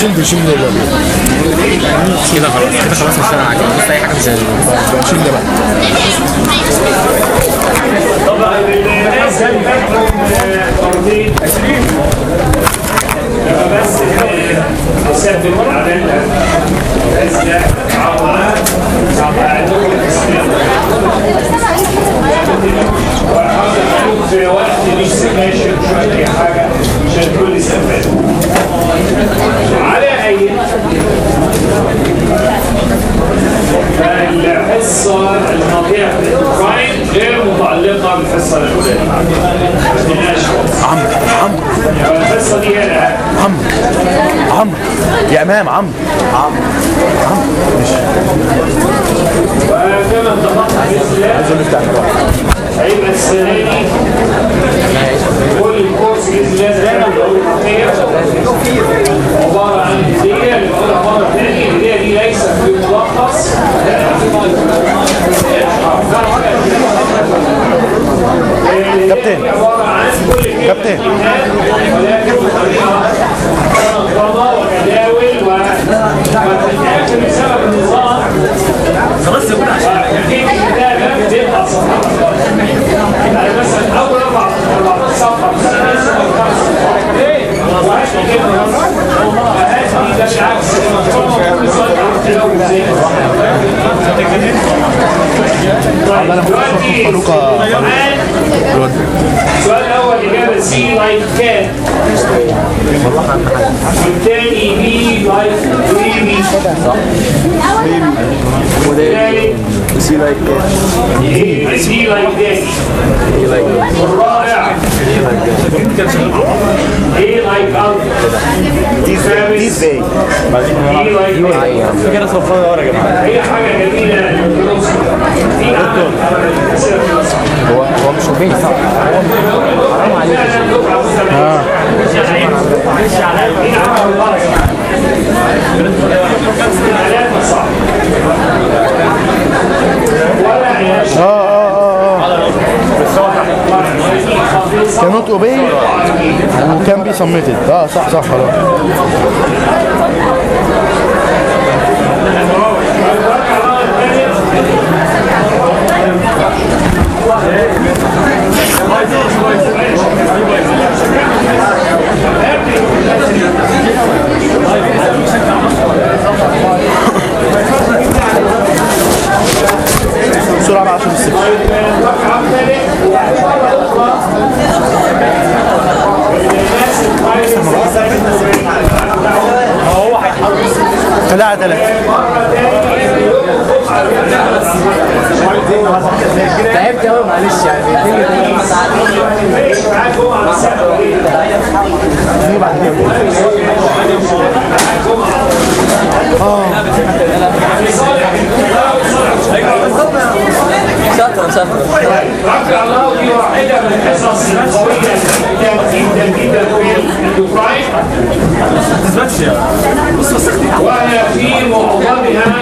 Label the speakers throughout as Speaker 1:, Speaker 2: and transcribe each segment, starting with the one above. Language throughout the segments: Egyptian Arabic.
Speaker 1: شيل ده شيل ده بقى.
Speaker 2: كده خلاص كده خلاص مش فارقه معاك بص اي حاجه مش
Speaker 1: بقى شيل ده بقى
Speaker 3: طبعا الناس كان فاكرهم فردين بس يسبب العدالة بس ده عضلات عضلات وحاول في وقت مش سكاشن شوية أي حاجة عشان كل سبب على أي فالحصة الماضية في الديزاين غير متعلقة بالحصة الأولى ما تناش خالص.
Speaker 1: عمرو عمرو
Speaker 3: الحصة دي هي الأهم
Speaker 1: عمرو عمرو يا امام عمرو عمرو
Speaker 3: وكما اتفقنا بإذن الله
Speaker 1: عايز نفتح
Speaker 3: هيبقى السنة دي كل الكورس بإذن الله زي ما بقول عبارة عن هدية اللي بقولها مرة تاني الهدية دي ليست بملخص
Speaker 1: كابتن.
Speaker 3: عبارة عن كل كلمة
Speaker 1: كابتن.
Speaker 3: ولكن بطريقة منظمة وجداول و وتتأكد بسبب النظام خلاص يا في كتابة بتبقى صفحات يعني مثلا أول أربع أربع صفحة في السنة لسه ما خمس صفحات وهات لي كلمة بس هات لي ده بالعكس كل صفحة بتلاقوا زي طيب دلوقتي
Speaker 1: فاروق
Speaker 3: السؤال السؤال الأول إجابة سي لايك كان والتاني بي لايك بيبي والتالت
Speaker 1: سي لايك
Speaker 3: ايه سي لايك دادي والرابع ايه لايك أنكل الخامس
Speaker 1: ازاي
Speaker 3: ايه لايك دادي
Speaker 2: كده صفاره ورا يا جماعه
Speaker 3: هي حاجة جميلة الدروس في عمل
Speaker 2: هو هو مش وفين صح حرام عليك
Speaker 3: اه ولا يا
Speaker 1: اه اه اه كانوت اوبي وكان بي سميتد اه صح صح خلاص بسرعه بقى عشان السكه ثلاثة ثلاثة
Speaker 2: تعبت قوي معلش يعني شاطر شاطر
Speaker 3: رفع الله دي واحدة من الحصص القوية جدا جدا في الدوكراين وهي في معظمها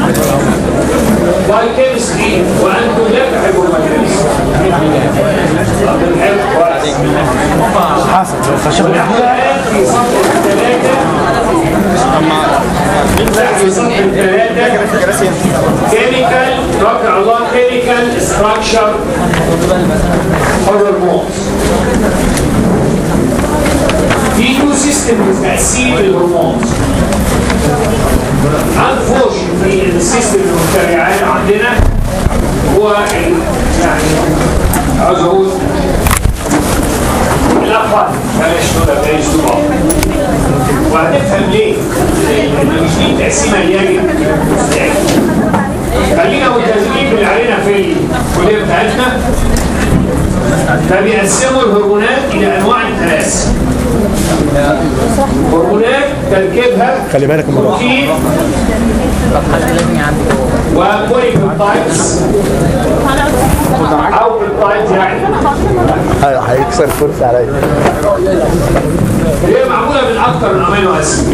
Speaker 3: بايوكيمستري وأنتم لا تحبوا البايوكيمستري بنحب كويس
Speaker 1: حسن خشب
Speaker 3: الآن في صفحة ثلاثة في صفحة ثلاثة كيميكال رفع الله كيميكال ستراكشر هرمونز في تو سيستم لتقسيم الهرمونز unfortunately السيستم المخترعان عندنا هو ال- يعني عاوز اقول الاقل بلاش نقول بلاش نقول وهتفهم ليه لان مش دي التقسيمه اللي يجب خلينا ملتزمين باللي علينا في الكليه بتاعتنا فبيقسموا الهرمونات الى انواع ثلاث هرمونات تركيبها
Speaker 1: خلي بالك من الوقت
Speaker 3: بروتين
Speaker 2: لازم عندي
Speaker 3: وبوليبيبتايدز او بيبتايدز يعني
Speaker 1: هيكسر الكرسي عليا
Speaker 3: هي معموله من اكثر من امينو اسيد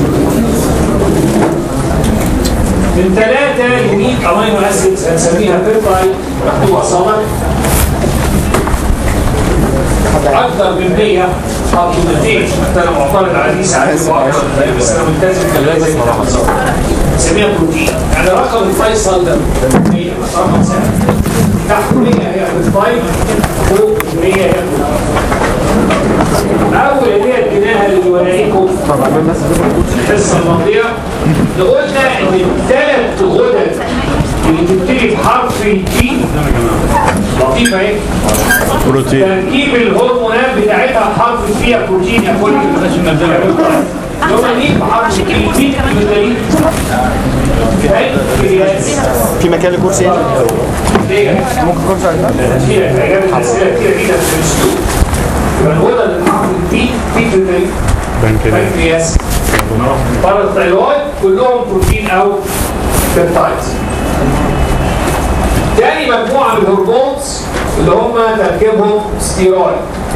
Speaker 3: من ثلاثه يونيك امينو اسيدز هنسميها بيبتايد مكتوبه صمت اكثر من 100 او 200 حتى انا معترض على دي ساعات اكثر من 100 بس انا ملتزم باللازم نسميها بروتين يعني رقم الفيصل ده 100 رقم سهل تحت 100 هي الفايف فوق 100 هي اول هديه اديناها لزملائكم الحصه الماضيه قلنا ان الثلاث غدد اللي تبتدي بحرف التي لطيفه ايه؟
Speaker 1: بروتين
Speaker 3: تركيب الهرمونات بتاعتها بحرف فيها بروتين يا كل لو مين بحرف التي مين بالدليل؟ بنكرياس
Speaker 2: في مكان لكرسي هنا
Speaker 3: ليه؟
Speaker 2: ممكن كرسي عندنا
Speaker 3: كتير اجابه اسئله كتير جدا في الاسلوب يبقى الغدد اللي بحرف التي في بالدليل
Speaker 1: بنكرياس
Speaker 3: بنكرياس باراثايرويد كلهم بروتين او بيبتايدز تاني مجموعه من الهرمونز اللي هم تركيبهم ستيرويد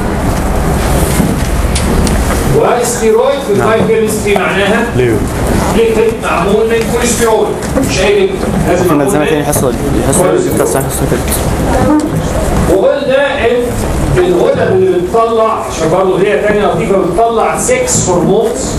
Speaker 3: والستيرويد في البايوكيمستري معناها
Speaker 1: ليو
Speaker 3: ليكويد معمول من كوليسترول مش اي ليكويد لازم
Speaker 2: كنا
Speaker 3: معمول
Speaker 2: زمان
Speaker 3: من
Speaker 2: تاني حصة حصة بتاع حصة كده
Speaker 3: وقلنا ان الغدد اللي بتطلع عشان برضه هي تانية لطيفه بتطلع 6 هرمونز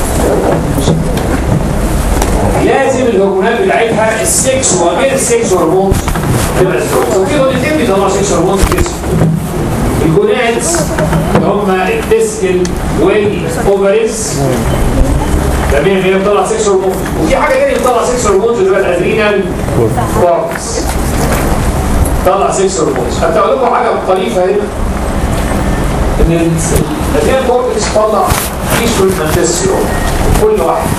Speaker 3: لازم الهرمونات بتاعتها السكس وغير السكس هرمونز تبقى ستروكس وفي غدتين بيطلعوا 6 هرمونز في الجسم الجونادز اللي هم التستل والاوفريز ده مين هي بتطلع 6 هرمونز وفي حاجه تانية بتطلع 6 هرمونز اللي هو الادرينال كورتكس طلع 6 هرمونز حتى اقول لكم حاجه طريفه هنا ان الادرينال كورتكس طلع ايستروجين تستيرون كل واحد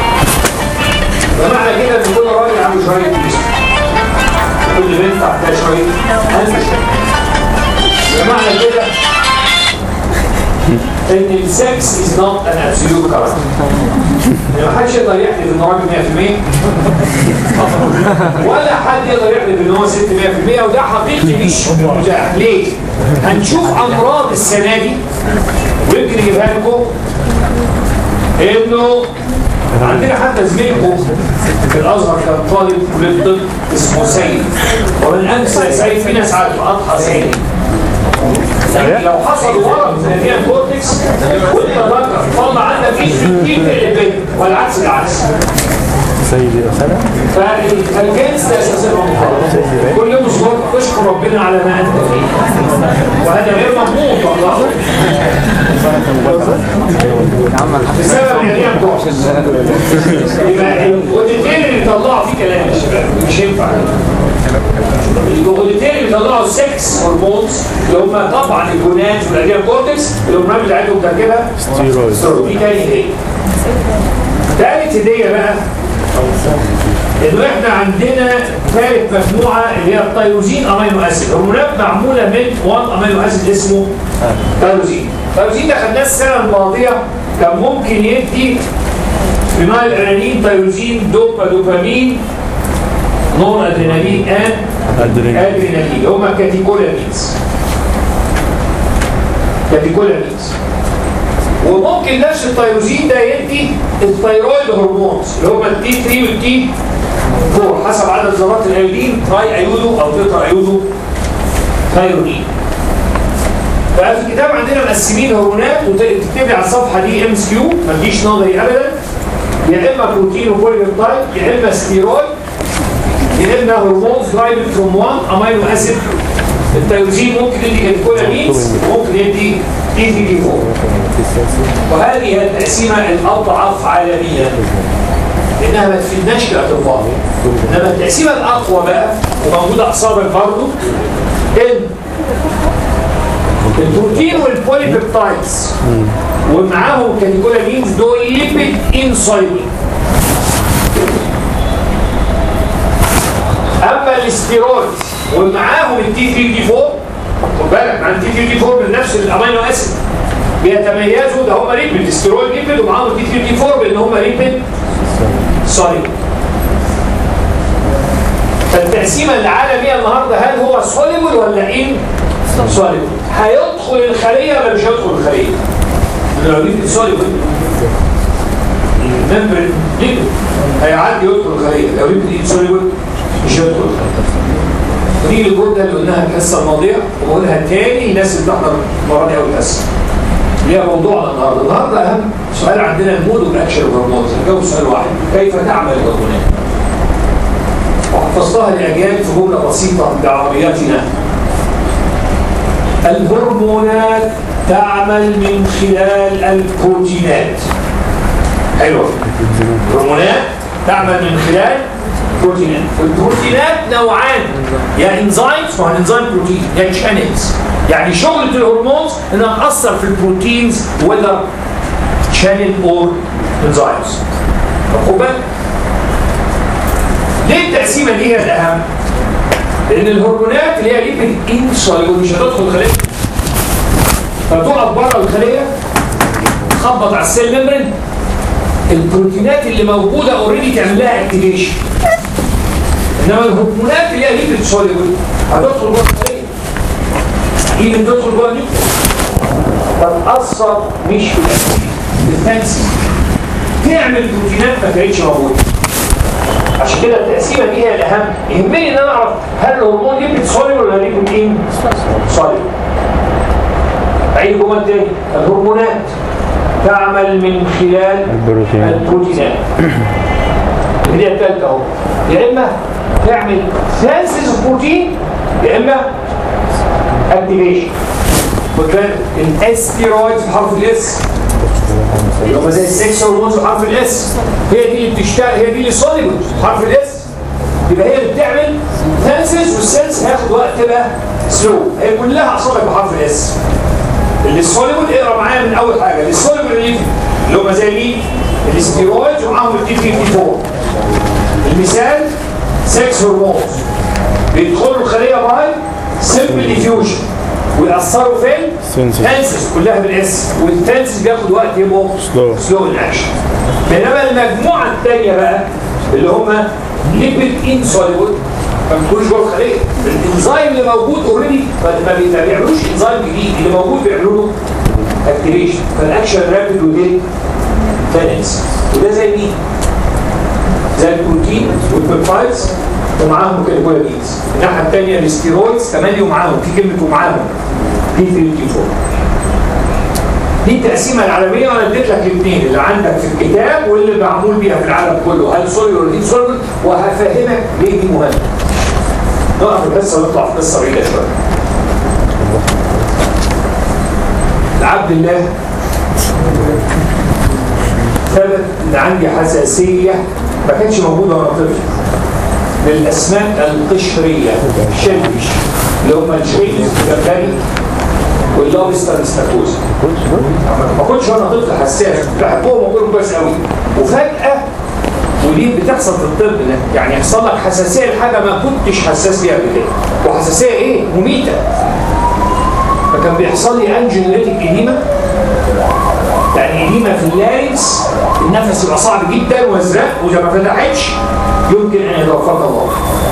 Speaker 3: فمعنى كده ان كل راجل عنده شويه ايستروجين كل بنت عندها شويه اندروجين بمعنى كده ان السكس از نوت ان ابسوليوت كاركتر يعني ما حدش يقدر يحلف ان راجل 100% ولا حد يقدر يحلف ان هو ست 100% وده حقيقي مش متاح ليه؟ هنشوف امراض السنه دي ويمكن يجيبها لكم انه عندنا حتى زميلكم في الازهر كان طالب كليه الطب اسمه سيد ومن امس سيد في ناس عارفه اضحى سيد يعني لو حصل ورم في الهيئة الكورتكس وانت ذكر طلع عندك فيه 60 البنت والعكس العكس
Speaker 1: سيدي أسامة
Speaker 3: فالكنز ده اساسا مقرر كل يوم الصبح تشكر ربنا على ما انت فيه وهذا غير مضمون والله بسبب الهيئة الكورتكس يبقى الغدتين اللي طلعوا فيه كلام يا شباب مش ينفع الغدتين اللي بيطلعوا السكس هرمونز اللي هم طبعا الجونات والاديه كورتكس الهرمونات بتاعتهم تركيبها
Speaker 1: ستيرويد
Speaker 3: ستيرويد دي تاني هديه تالت هديه بقى انه احنا عندنا ثالث مجموعه اللي هي التيروزين امينو اسيد هرمونات معموله من 1 امينو اسيد اسمه تيروزين التيروزين ده خدناه السنه الماضيه كان ممكن يدي فينايل ارانين تيروزين دوبا دوبامين نور ادرينالين ان
Speaker 1: أدرينالين
Speaker 3: ادرينالين هما كاتيكولامينز كاتيكولامينز وممكن نفس التيروزين ده يدي الثيرويد هرمونز اللي هما التي 3 والتي 4 حسب عدد ذرات الايودين تراي ايودو او تترا ايودو ثيرونين ففي الكتاب عندنا مقسمين هرمونات وتكتب لي على الصفحه دي ام اس كيو ما تجيش نظري ابدا يا اما بروتين وبوليبيبتايد يا اما ستيرويد يا اما هرمونز درايفد فروم 1 امينو اسيد التيروزين ممكن يدي كاتيكولامينز ممكن يدي دي دي دي 4 وهذه هي التقسيمه الاضعف عالميا لانها ما تفيدناش كاطباء انما التقسيمه الاقوى بقى وموجوده اعصابك برضه ان البروتين والبوليبيبتايدز ومعاهم كاتيكولامينز دول ليبيد انسايبل اما الاستيرويد ومعاهم التي 3 دي 4 خد بالك مع التي 3 دي 4 من نفس الامينو اسيد بيتميزوا ده هم ليبيد الاستيرويد ليبيد ومعاهم التي 3 دي 4 بان هم ليبيد سوليد فالتقسيمه العالميه النهارده هل هو سوليبل ولا ان سوليبل هيدخل الخليه ولا مش هيدخل الخليه؟ لو ليبيد سوليبل الممبرين ليبيد هيعدي يدخل الخليه لو ليبيد سوليبل مش هيدخل الخليه دي الجمله اللي قلناها الحصه الماضيه وبقولها تاني الناس اللي بتحضر المره دي اول حصه اللي هي موضوعنا النهارده النهارده اهم سؤال عندنا المود والاكشن هرمونز نجاوب سؤال واحد كيف تعمل الهرمونات؟ وحفظتها لاجيال في جمله بسيطه بعربياتنا الهرمونات تعمل من خلال البروتينات حلوة الهرمونات تعمل من خلال بروتينات البروتينات نوعان يا انزيمز ما هو الانزيم بروتين يا تشانلز يعني شغلة الهرمونز انها تأثر في البروتينز whether channel or enzymes مفهوم بالك؟ ليه التقسيمة دي هي الأهم؟ لأن الهرمونات اللي هي ليبيد انسوليبل مش هتدخل الخلية فتقف بره الخلية تخبط على السيل ميمبرين البروتينات اللي موجودة اوريدي تعمل لها اكتيفيشن انما الهرمونات اللي هي ليبيد سوليبل هتدخل جوه الخلية ايه من تدخل جوه النيوكليس فتأثر مش في الاكتيفيشن في التنسيق تعمل بروتينات ما كانتش موجودة عشان كده التقسيمه دي هي الاهم يهمني ان انا اعرف هل الهرمون ليبيد سوليبل ولا ليبيد ايه؟ سوليبل عيد جمل تاني الهرمونات تعمل من خلال
Speaker 1: البروتين.
Speaker 3: البروتينات دي الثالثه اهو يا اما تعمل سينسز بروتين يا اما اكتيفيشن خد بالك الاستيرويد بحرف الاس اللي هم زي السكس هرمونز بحرف الاس هي دي اللي بتشتغل هي دي اللي سوليبل بحرف الاس يبقى هي اللي بتعمل سنسز والسنس هياخد وقت بقى سلو هي كلها اصابع بحرف الاس اللي السوليبل اقرا معايا من اول حاجه السوليبل اللي اللي هم زي مين؟ الاستيرويد ومعاهم الدي 54 المثال سكس هرمونز بيدخلوا الخليه باي سمبل ديفيوجن ويأثروا فين؟
Speaker 1: Senses.
Speaker 3: تنسس كلها بالاس والتنسس بياخد وقت يبقوا
Speaker 1: Slow.
Speaker 3: سلو الاكشن بينما المجموعه الثانيه بقى اللي هم ليبيد انسوليبل ما بيكونوش جوه الخليه الانزيم اللي موجود اوريدي ما ما بي- ما بيعملوش انزيم جديد اللي موجود بيعملوا له اكتيفيشن فالاكشن رابيد ودي تنس وده زي مين؟ زي البروتين والبيبتايدز ومعاهم كالكولابينز الناحيه الثانيه الاستيرويدز كمان ومعاهم في كلمه ومعاهم دي 3 دي 4 دي التقسيمه العالميه وانا اديت لك الاثنين اللي عندك في الكتاب واللي معمول بيها في العالم كله هل سوليبل ولا انسوليبل وهفهمك ليه دي مهمه نقف القصه ونطلع في قصه بعيده شويه لعبد الله ثبت ان عندي حساسيه ما كانتش موجوده وانا طفل للاسماك القشريه شلفش اللي هم الشريك الجمبري واللوبستر استاكوزا ما كنتش وانا طفل حساس كنت بحبهم واكلهم كويس قوي وفجاه ودي بتحصل في الطب ده يعني يحصل لك حساسيه لحاجه ما كنتش حساس ليها قبل كده وحساسيه ايه؟ مميته فكان بيحصل لي انجينيريتك اديمه يعني اديمه في اللارنكس النفس يبقى صعب جدا وازرق واذا ما فتحتش يمكن ان يتوفاك الله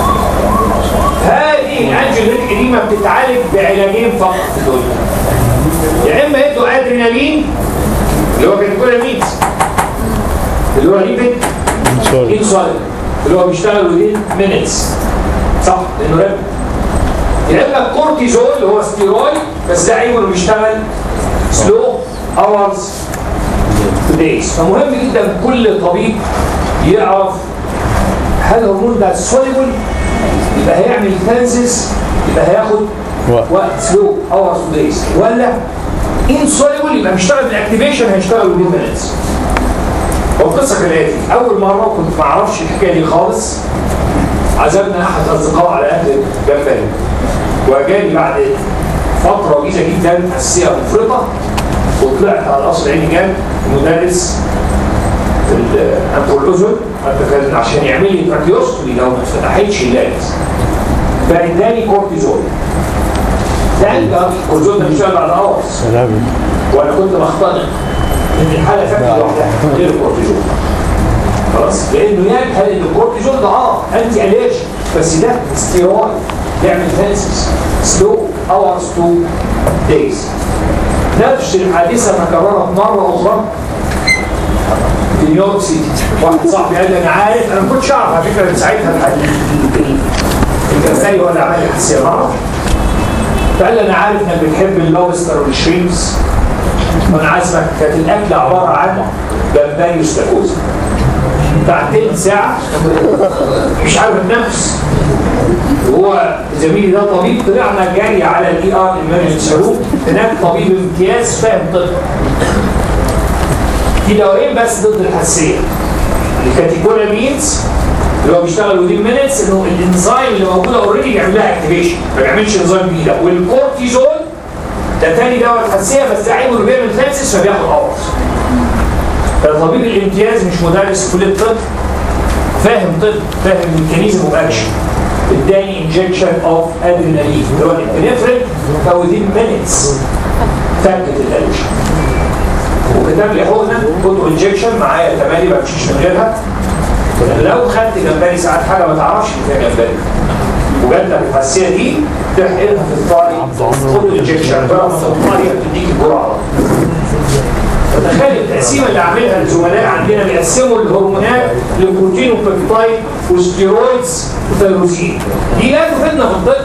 Speaker 3: هذه الانجينيريتك اديمه بتتعالج بعلاجين فقط في الدنيا يا اما يدوا ادرينالين اللي هو كاتيكولاميد اللي هو ليبيد
Speaker 1: سوري
Speaker 3: انسولين اللي هو بيشتغل within minutes صح لانه رب يا اما الكورتيزول اللي هو ستيرويد بس ده عيبه انه بيشتغل سلو اورز دايز فمهم جدا كل طبيب يعرف هل الهرمون ده سوليبل يبقى هيعمل تنسس يبقى هياخد
Speaker 1: وقت.
Speaker 3: وقت سلو اورز دايز ولا انسوليبل يبقى بيشتغل بالاكتيفيشن هيشتغل within minutes هو القصه كالاتي اول مره كنت ما اعرفش الحكايه دي خالص عزمنا احد الاصدقاء على اهل جنبنا وجاني بعد فتره وجيزه جدا حساسيه مفرطه وطلعت على القصر العيني جنب مدرس في الانف والاذن كان عشان يعمل لي تراكيوستومي لو ما اتفتحتش اللارنكس فاداني كورتيزون ده الكورتيزون ده بيشتغل بعد اورز
Speaker 1: سلام
Speaker 3: وانا كنت مقتنع ان الحاله فاتت لوحدها غير الكورتيزون خلاص لانه يجهل ان الكورتيزون ده اه انتي اليرجي بس ده ستيرويد يعمل تنسس سلو اورز تو دايز نفس الحادثه تكررت مره اخرى في نيويورك سيتي واحد صاحبي قال لي انا عارف انا ما كنتش اعرف على فكره من ساعتها الحديث الجمبري هو اللي عمل الحساسيه معرفش فقال لي انا عارف انك بتحب اللوبستر والشريمز وانا عازمك كانت الاكله عباره عن جمبري واستاكوزا بتاع تلت ساعه مش عارف النفس وهو زميلي ده طبيب طلعنا جاري على الاي ار ايمرجنسي روم هناك طبيب امتياز فاهم طب في دوايين بس ضد الحساسيه الكاتيكولامينز اللي هو بيشتغل ودين مينتس انه الانزيم اللي موجوده اوريدي يعمل لها اكتيفيشن ما بيعملش انزيم جديده والكورتيزول ده تاني دواء الحساسيه بس ده عيبه انه بيعمل فانسس فبياخد اورز فطبيب الامتياز مش مدرس في كليه الطب فاهم طب فاهم الميكانيزم اوف اكشن اداني انجكشن اوف ادرينالين اللي هو الابنفرين فودين مينتس فكت الالرجي وكتب لي حقنه كنت انجكشن معايا تمالي ما بمشيش من غيرها لو خدت جمبري ساعات حاجه ما تعرفش ان فيها جمبري وجات لك الحساسيه دي تحقنها في الطاري خد انجكشن بقى ما الطاري بتديك الجرعه فتخيل التقسيمه اللي عاملها الزملاء عندنا بيقسموا الهرمونات لبروتين وبيبتايد وستيرويدز وثيروزين دي لا تفيدنا في الطب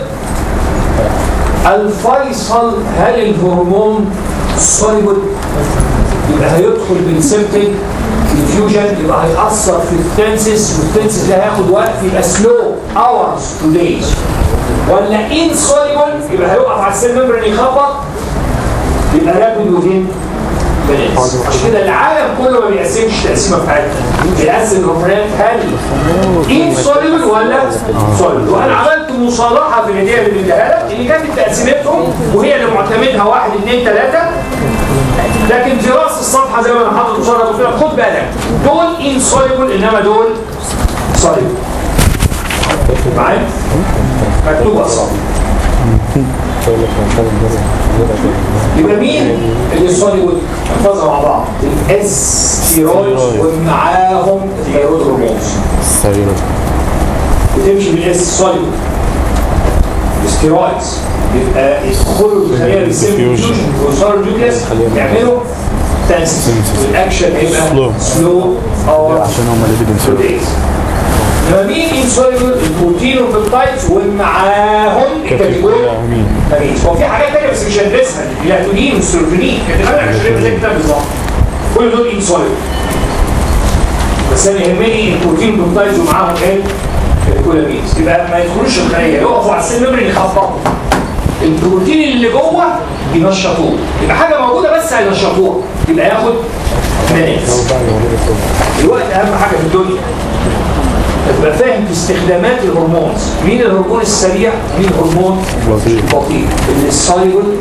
Speaker 3: الفيصل هل الهرمون سوليبل يبقى هيدخل بالسيمتك الفيوجن يبقى هيأثر في التنسس والتنسس ده هياخد وقت يبقى سلو اورز تو دايز ولا انسوليبل يبقى هيقف على السيل ممبرين يخبط يبقى رابد وفين عشان كده العالم كله ما بيقسمش التقسيمه بتاعتنا بيقسم الهرمونات هل انسوليبل ولا سوليبل وانا عملت مصالحه في الهديه اللي بديها لك اللي كانت تقسيمتهم وهي اللي معتمدها واحد اثنين ثلاثه لكن في راس الصفحه زي ما انا حاطط قصادك قلت لك خد بالك دول انسوليبل انما دول سوليبل معايا؟ مكتوب اصلا يبقى مين اللي سوليبل؟ نحفظها مع بعض الاستيرويد ومعاهم الثيرويد هرمونز بتمشي بالاس سوليبل الستيرويدز يبقى يدخلوا الخليه بالسيمفيوجن ويوصلوا النيوكليس يعملوا تنسيس والاكشن هيبقى سلو او
Speaker 1: عشان هم اللي بدهم
Speaker 3: لما مين انسوليبل البروتين والبيبتايدز ومعاهم الكاتيجوري
Speaker 1: مين؟
Speaker 3: امين هو في حاجات تانية بس مش هندرسها البلاتونين والسيروتونين كاتبها لك عشان يبقى زي الكتاب بالظبط كل دول انسوليبل بس انا يهمني البروتين والبيبتايدز ومعاهم ايه؟ الكولامينز يبقى ما يدخلوش الخليه يقفوا على السيل ميمبرين يخبطوا البروتين اللي جوه ينشطوه يبقى حاجه موجوده بس هينشطوها يبقى ياخد مناس الوقت اهم حاجه في الدنيا تبقى فاهم في استخدامات الهرمونز مين الهرمون السريع مين الهرمون
Speaker 1: بطيء.
Speaker 3: البطيء اللي السوليبل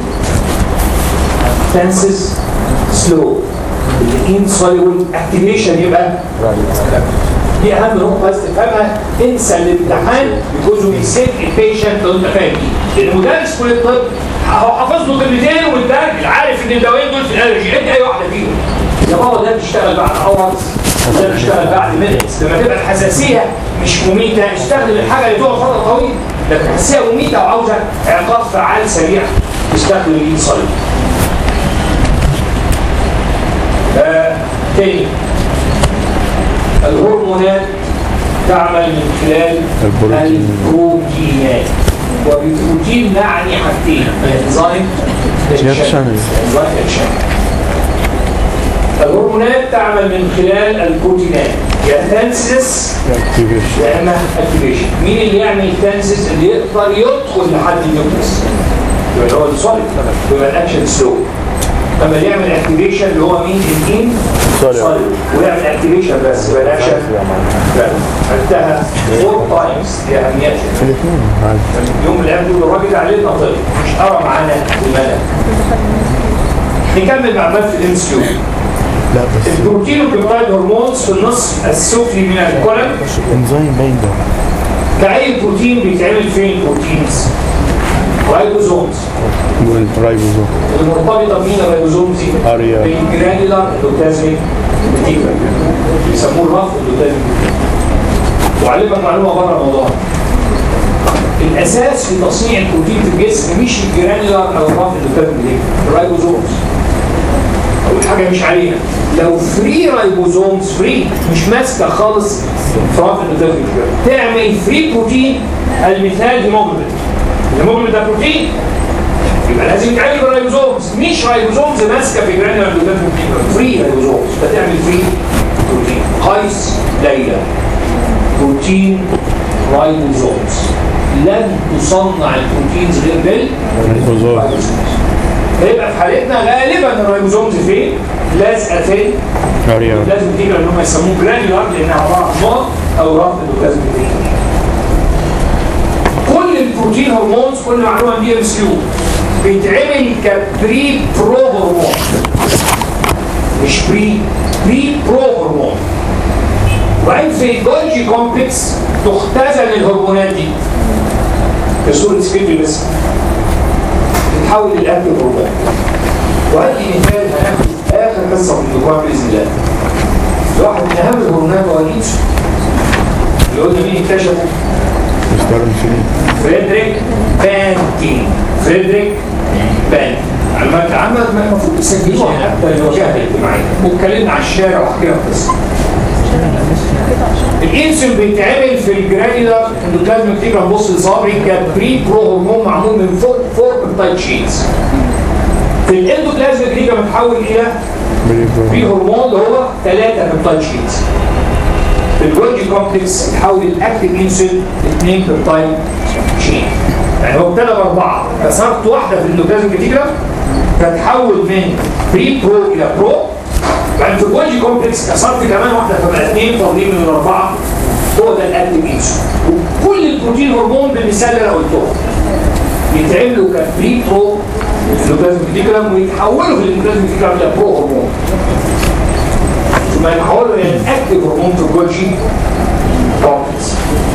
Speaker 3: تنسز سلو الانسوليبل اكتيفيشن يبقى دي اهم نقطه بس تفهمها انسى الامتحان بيكوز وي سيف البيشنت لو انت فاهم دي لان مدرس كليه الطب هو حافظ له كلمتين والدرج عارف ان الدوايين دول في الالرجي ادي اي واحده فيهم يا بابا ده بيشتغل بعد اورز ده بيشتغل بعد مينتس لما تبقى الحساسيه مش مميته استخدم الحاجه اللي تقعد فتره طويله لكن الحساسيه مميته وعاوزه عقاب فعال سريع استخدم الانسولين آه، تاني الهرمونات تعمل من خلال
Speaker 1: البروتين.
Speaker 3: البروتينات وبالبروتين نعني حاجتين انزيم
Speaker 1: Reaction.
Speaker 3: انزيم اكشن الهرمونات تعمل من خلال البروتينات يا تنسس
Speaker 1: اكتيفيشن
Speaker 3: يا اما اكتيفيشن مين اللي يعمل تنسس اللي يقدر يدخل لحد النيوكليس يبقى اللي هو السوليد يبقى الاكشن سلو اما اللي يعمل اكتيفيشن اللي هو مين الان
Speaker 1: Solid.
Speaker 3: ويعمل اكتيفيشن بس يبقى الاكشن لا عدتها فور تايمز دي اهميتها
Speaker 1: الاثنين عادي
Speaker 3: يوم من الايام دول الراجل عليه ناطق مش قرا معانا الملل نكمل معلومات في الام اس كيو
Speaker 1: لا بس
Speaker 3: البروتين والبيبتايد هرمونز في النصف السفلي من الكولن
Speaker 1: انزيم باين ده
Speaker 3: كأي بروتين بيتعمل فين بروتينز رايبوزومز
Speaker 1: والرايبوزوم
Speaker 3: المرتبطه بمين الرايبوزومز دي؟
Speaker 1: أريا.
Speaker 3: بالجرانيولار اندوتازميك ريتيكولم بيسموه الرف اندوتازميك وأعلمك معلومه بره الموضوع الاساس في تصنيع البروتين في الجسم مش الجرانيولار او الرف اندوتازميك الرايبوزومز
Speaker 4: اول حاجه مش عليها لو فري رايبوزومز فري مش ماسكه خالص فرافة الدم تعمل فري بروتين المثال هيموجلوبين الهيموجلوبين ده بروتين يبقى لازم يتعمل بالرايبوزومز مش رايبوزومز ماسكه في جرانيولار جلوتين فري رايبوزومز فتعمل فري بروتين قيس ليلى بروتين رايبوزومز لن تصنع البروتينز غير بال
Speaker 1: الريبوزوم
Speaker 4: هيبقى في حالتنا غالبا الرايبوزومز فين؟ لازقه فين؟
Speaker 1: اريا
Speaker 4: لازم تيجي ان هم يسموه جرانيولار لانها عباره عن نقط او رفض لازم تيجي كل البروتين هرمونز كل معلومه دي ام سي يو بيتعمل كبري برو هرمون مش بري بري برو هرمون وبعدين في الجولجي كومبلكس تختزن الهرمونات دي في صوره سكيب بس تتحول للاكل هرمون وهدي مثال هناخد اخر قصه في الدكتور باذن الله واحد من اهم الهرمونات هو الانسولين اللي قلنا مين اكتشفه؟
Speaker 1: مستر مسلم
Speaker 4: فريدريك بانكين فريدريك بانكين معلومات عامة ما المفروض تسجلوها حتى للوجهة الاجتماعية واتكلمنا على الشارع وحكينا قصة الانسولين بيتعمل في الجرانيولار اندوبلازميك تيجرا نبص لصابعي كبري برو هرمون معمول من فور فور بيبتايد شيتس في الاندوبلازميك تيجرا متحول الى في هرمون اللي هو ثلاثة بيبتايد شيتس في الجولجي كومبلكس تحول الاكتيف انسولين اثنين بيبتايد شين يعني هو ابتدى باربعه كسرت واحده في الاندوبلازم كتيجرا فتحول من بري برو الى برو بعد في الجولجي كومبلكس كسرت كمان واحده فبقى اثنين فاضلين من الاربعه هو ده الاكتيف انسولين وكل البروتين هرمون بالمثال اللي انا قلته يتعملوا كبري برو في الاندوبلازم كتيجرا ويتحولوا في الاندوبلازم كتيجرا الى برو هرمون ثم يتحولوا الى الاكتيف هرمون في الجولجي كومبلكس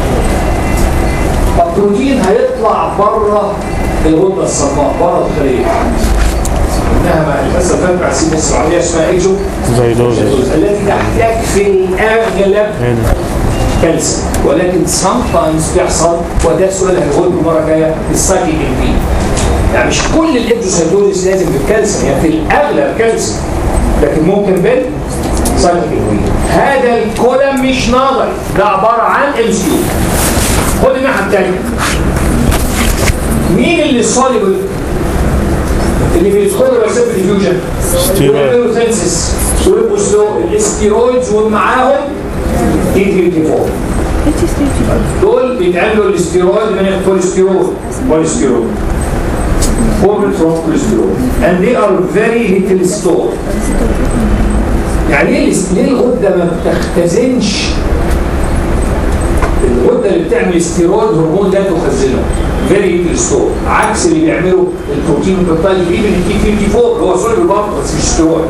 Speaker 4: البروتين هيطلع بره الغده الصماء بره الخليه انها مع للاسف تتبع سين السعوديه اسمها ايجو
Speaker 1: زي دوز
Speaker 4: التي تحتاج في الاغلب
Speaker 1: هنا
Speaker 4: كالسيوم ولكن sometimes بيحصل وده السؤال اللي هنقوله المره الجايه السايكيك انفين يعني مش كل الاكزوسايتوزيس لازم بالكالسيوم يعني في الاغلب كالسيوم لكن ممكن بال سايكيك انفين هذا الكولم مش نظري ده عباره عن ام سي خد الناحيه الثانيه مين اللي سوليبل اللي بيدخلوا ريسبت ديفيوجن
Speaker 1: ستيرويد.
Speaker 4: سينسس ويبقوا الاستيرويدز ومعاهم دي 54 دول بيتعملوا الاستيرويد من الكوليسترول كوليسترول formed from cholesterol and they are very little stored يعني ليه الاس- ليه الغده ما بتختزنش الغده اللي بتعمل استيرويد هرمون لا تخزنه فيري ليتل ستور عكس اللي بيعملوا البروتين والبيبتايد ايفن التي 54 هو سوليبل برضه بس مش ستيرويد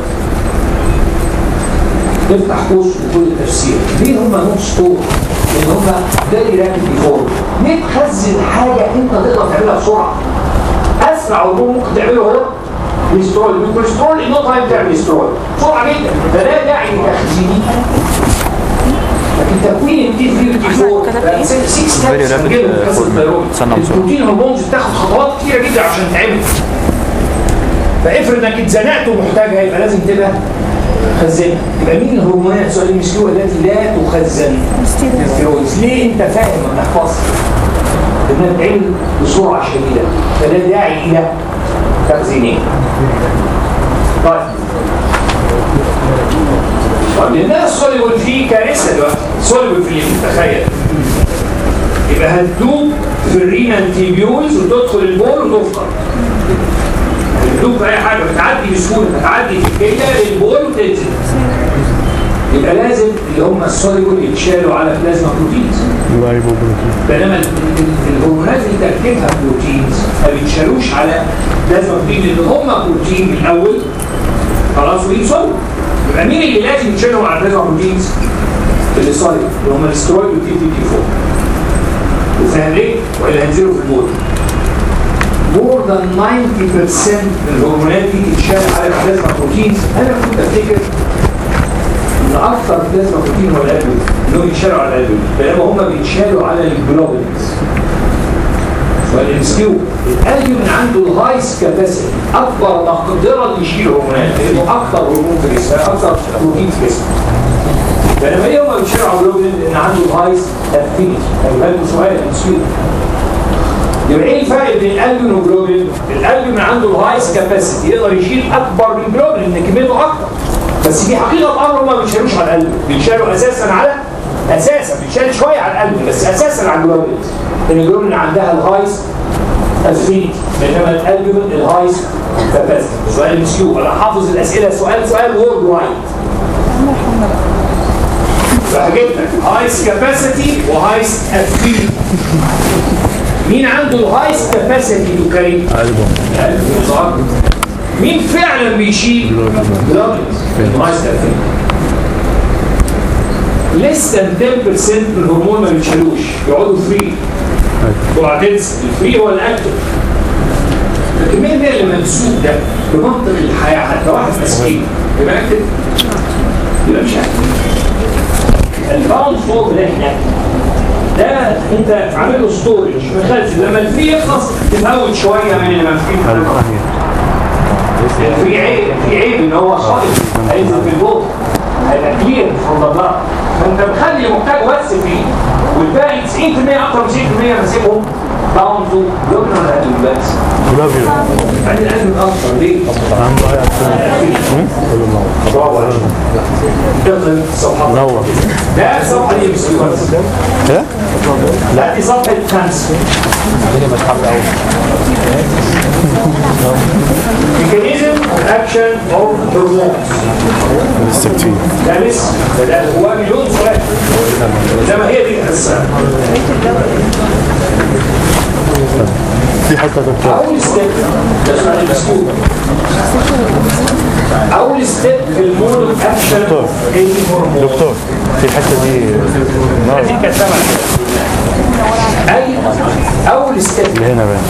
Speaker 4: نفتح قوس لكل التفسير ليه هم نون ستور؟ لان هم فيري رابيد بيفور ليه تخزن حاجه انت تقدر تعملها بسرعه؟ اسرع هرمون ممكن تعمله هو الاسترول الكوليسترول ان نو تايم تعمل استرول بسرعه جدا فلا داعي لتخزينه لكن تكوين التي 54 6
Speaker 2: Very rapid, uh, for- صنع بسرعة.
Speaker 4: البروتين هرمونز بتاخد خطوات كتيره جدا عشان تعمل فافرض انك اتزنقت ومحتاجها يبقى لازم تبقى خزنها يبقى مين الهرمونات سؤال المسلوة التي لا تخزن الستيرويدز ليه انت فاهم ما تحفظش انها تعمل بسرعه شديده فلا داعي الى تخزينها طيب طب لانها سوليبل في كارثه دلوقتي سوليبل في الليمف تخيل يبقى هتدوب في الرينال تيبيولز وتدخل البول وتفقد بتدوب في اي حاجه بتعدي بسهوله بتعدي في الكلى للبول وتنزل يبقى لازم اللي هم السوليبل يتشالوا على بلازما بروتينز
Speaker 1: الرايبوبروتين
Speaker 4: بينما ال- ال- الهرمونات اللي تركيبها بروتينز ما بيتشالوش على بلازما بروتين لان هم بروتين من الاول خلاص ويوصلوا يبقى مين اللي لازم يتشالوا على بلازما بروتينز؟ اللي صاير اللي هم الاسترويد والتي تي تي 4 وفاهم ليه؟ والا هينزلوا في الموت more than 90% من الهرمونات دي تتشال على البلازما بروتينز انا كنت افتكر ان اكثر بلازما بروتين هو الالبوم انهم يتشالوا على الالبوم بينما هم بيتشالوا على الجلوبولينز والانسكيو الالبومين عنده الهايست كاباسيتي اكبر مقدره يشيل هرمونات لانه اكثر هرمون في الجسم اكثر بروتين في الجسم فلما يوم ما بيشيل الجلوبين ان عنده الهايست افينيتي هيبقى له سؤال الانسكيو يبقى ايه الفرق بين الالبومين والجلوبين؟ الالبومين عنده الهايست كاباسيتي يقدر يشيل اكبر من الجلوبين لان كميته اكتر بس في حقيقه الامر ما بيشيلوش على القلب بيشيلوا اساسا على اساسا بيشيل شويه على القلب بس اساسا على الجلوبين لان الجلوبين عندها الهايست افينيتي بينما الالبومين الهايست كاباسيتي سؤال مسيو انا حافظ الاسئله سؤال سؤال وورد وايد فهجيب لك هايست كاباسيتي وهايست افينيتي مين عنده الهايست كاباسيتي تو كاري؟ الالبومين مين فعلا بيشيل الهايست افينيتي less than 10% من الهرمون ما بيشيلوش يقعدوا فري وبعدين الفري هو الاكتف الكميه دي اللي منسوب ده بمنطق الحياه حتى واحد مسكين يبقى اكتف يبقى مش اكتف الباوند فور ده احنا ده انت عامل له ستورج مخزن لما الفري يخلص تفوت شويه من اللي مفهوم في عيب في عيب ان هو خالص هينزل في البوط هيبقى كلير فروم ذا بلاد فانت مخلي محتاج بس فيه والباقي 90% اكتر من 90% ماسكهم باوند تو لوبن ولا هاتوا بس
Speaker 1: جلوبين
Speaker 4: بعدين القلب اتاثر ليه؟ برافو عليك اقرا الصفحه
Speaker 1: نور
Speaker 4: ده الصفحه دي بس
Speaker 1: ايه؟
Speaker 4: لا دي صفحه خمسه ميكانيزم اكشن اوف هرمونز
Speaker 1: لسه كتير
Speaker 4: ده لسه ده ده هو مليون سؤال انما هي دي القصه
Speaker 1: في حته دكتور
Speaker 4: اول ستيب ده سؤال مسكوت اول ستيب في المود اوف اكشن
Speaker 1: دكتور.
Speaker 4: ايه هرمون
Speaker 1: دكتور في الحته دي نار
Speaker 4: دي كانت سبعة اي اول ستيب
Speaker 1: اللي هنا باين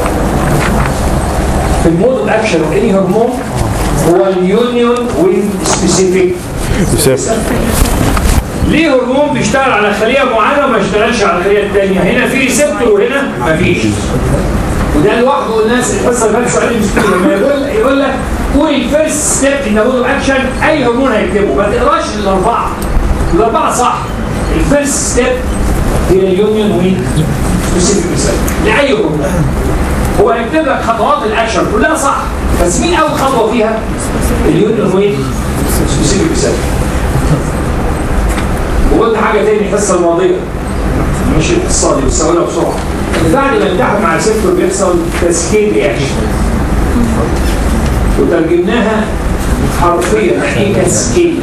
Speaker 4: في المود اوف اكشن اوف اني هرمون هو اليونيون وين سبيسيفيك
Speaker 1: يوسف
Speaker 4: ليه هرمون بيشتغل على خليه معينه وما يشتغلش على الخليه الثانيه هنا في ريسبتور وهنا مفيش وده لوحده الناس الحصه اللي فاتت سؤال مسكين لما يقول يقول لك قول الفيرست ستيب ان مود اوف اكشن اي هرمون هيكتبه ما تقراش الاربعه الاربعه صح الفيرست ستيب هي اليونيون وين سبيسيفيك لاي هرمون هو هيكتب لك خطوات الاكشن كلها صح بس مين اول خطوه فيها؟ اليونيون وين سبيسيفيك وقلت حاجه تاني الحصه الماضيه مش الحصه دي بس هقولها بسرعه بعد ما التحم مع السيكتور بيحصل تسكين رياكشن وترجمناها حرفيا يعني ايه كاسكيد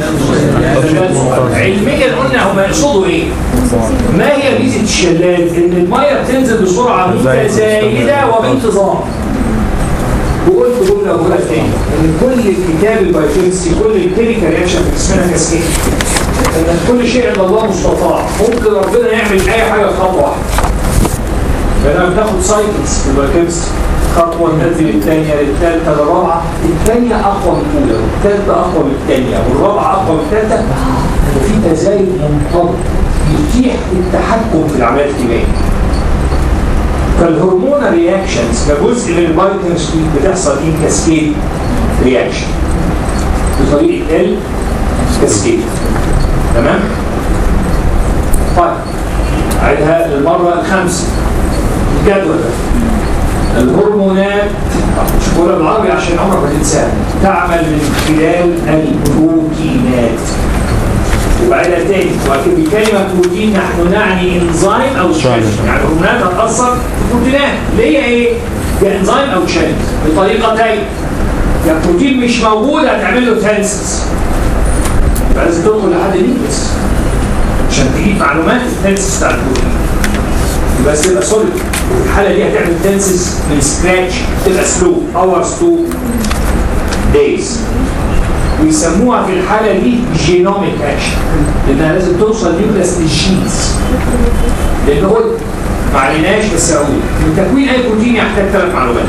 Speaker 4: علميا قلنا هم يقصدوا ايه؟ ما هي ميزه الشلال؟ ان الميه بتنزل بسرعه متزايده وبانتظام وقلت جمله اقولها تاني ان كل كتاب البايوكيمستري كل الكيميكال رياكشن في جسمنا كاسكيد ان كل شيء عند الله مستطاع ممكن ربنا يعمل اي حاجه في خطوه واحده فلما بتاخد سايكلز في البايوكيمستري خطوه تنزل الثانيه للثالثه للرابعه الثانيه اقوى من الاولى والثالثه اقوى من الثانيه والرابعه اقوى من الثالثه وفي تزايد منتظم يتيح التحكم في العمليات الكيميائيه فالهرمون رياكشنز كجزء من البايوكيمستري بتحصل ان كاسكيد رياكشن بطريقه ال كاسكيد تمام؟ طيب عيدها للمره الخامسه الجدول ده الهرمونات مش بقولها بالعربي عشان عمرك ما تنساها تعمل من خلال البروتينات وبعدها تاني ولكن بكلمة بروتين نحن نعني انزيم او تشانج يعني الهرمونات هتأثر في البروتينات اللي هي ايه؟ يا انزيم او تشانج بطريقتين يا بروتين مش موجود هتعمل له تنسس يبقى لازم تدخل لحد نيكلس عشان تجيب معلومات التنسس بتاع البروتين يبقى تبقى سوليد الحاله دي هتعمل تنسس من سكراتش تبقى سلو اورز تو دايز ويسموها في الحاله دي جينوميك اكشن لانها لازم توصل نيوكليس للجينز لان هو ما عليناش بس اقول من تكوين اي بروتين يحتاج ثلاث معلومات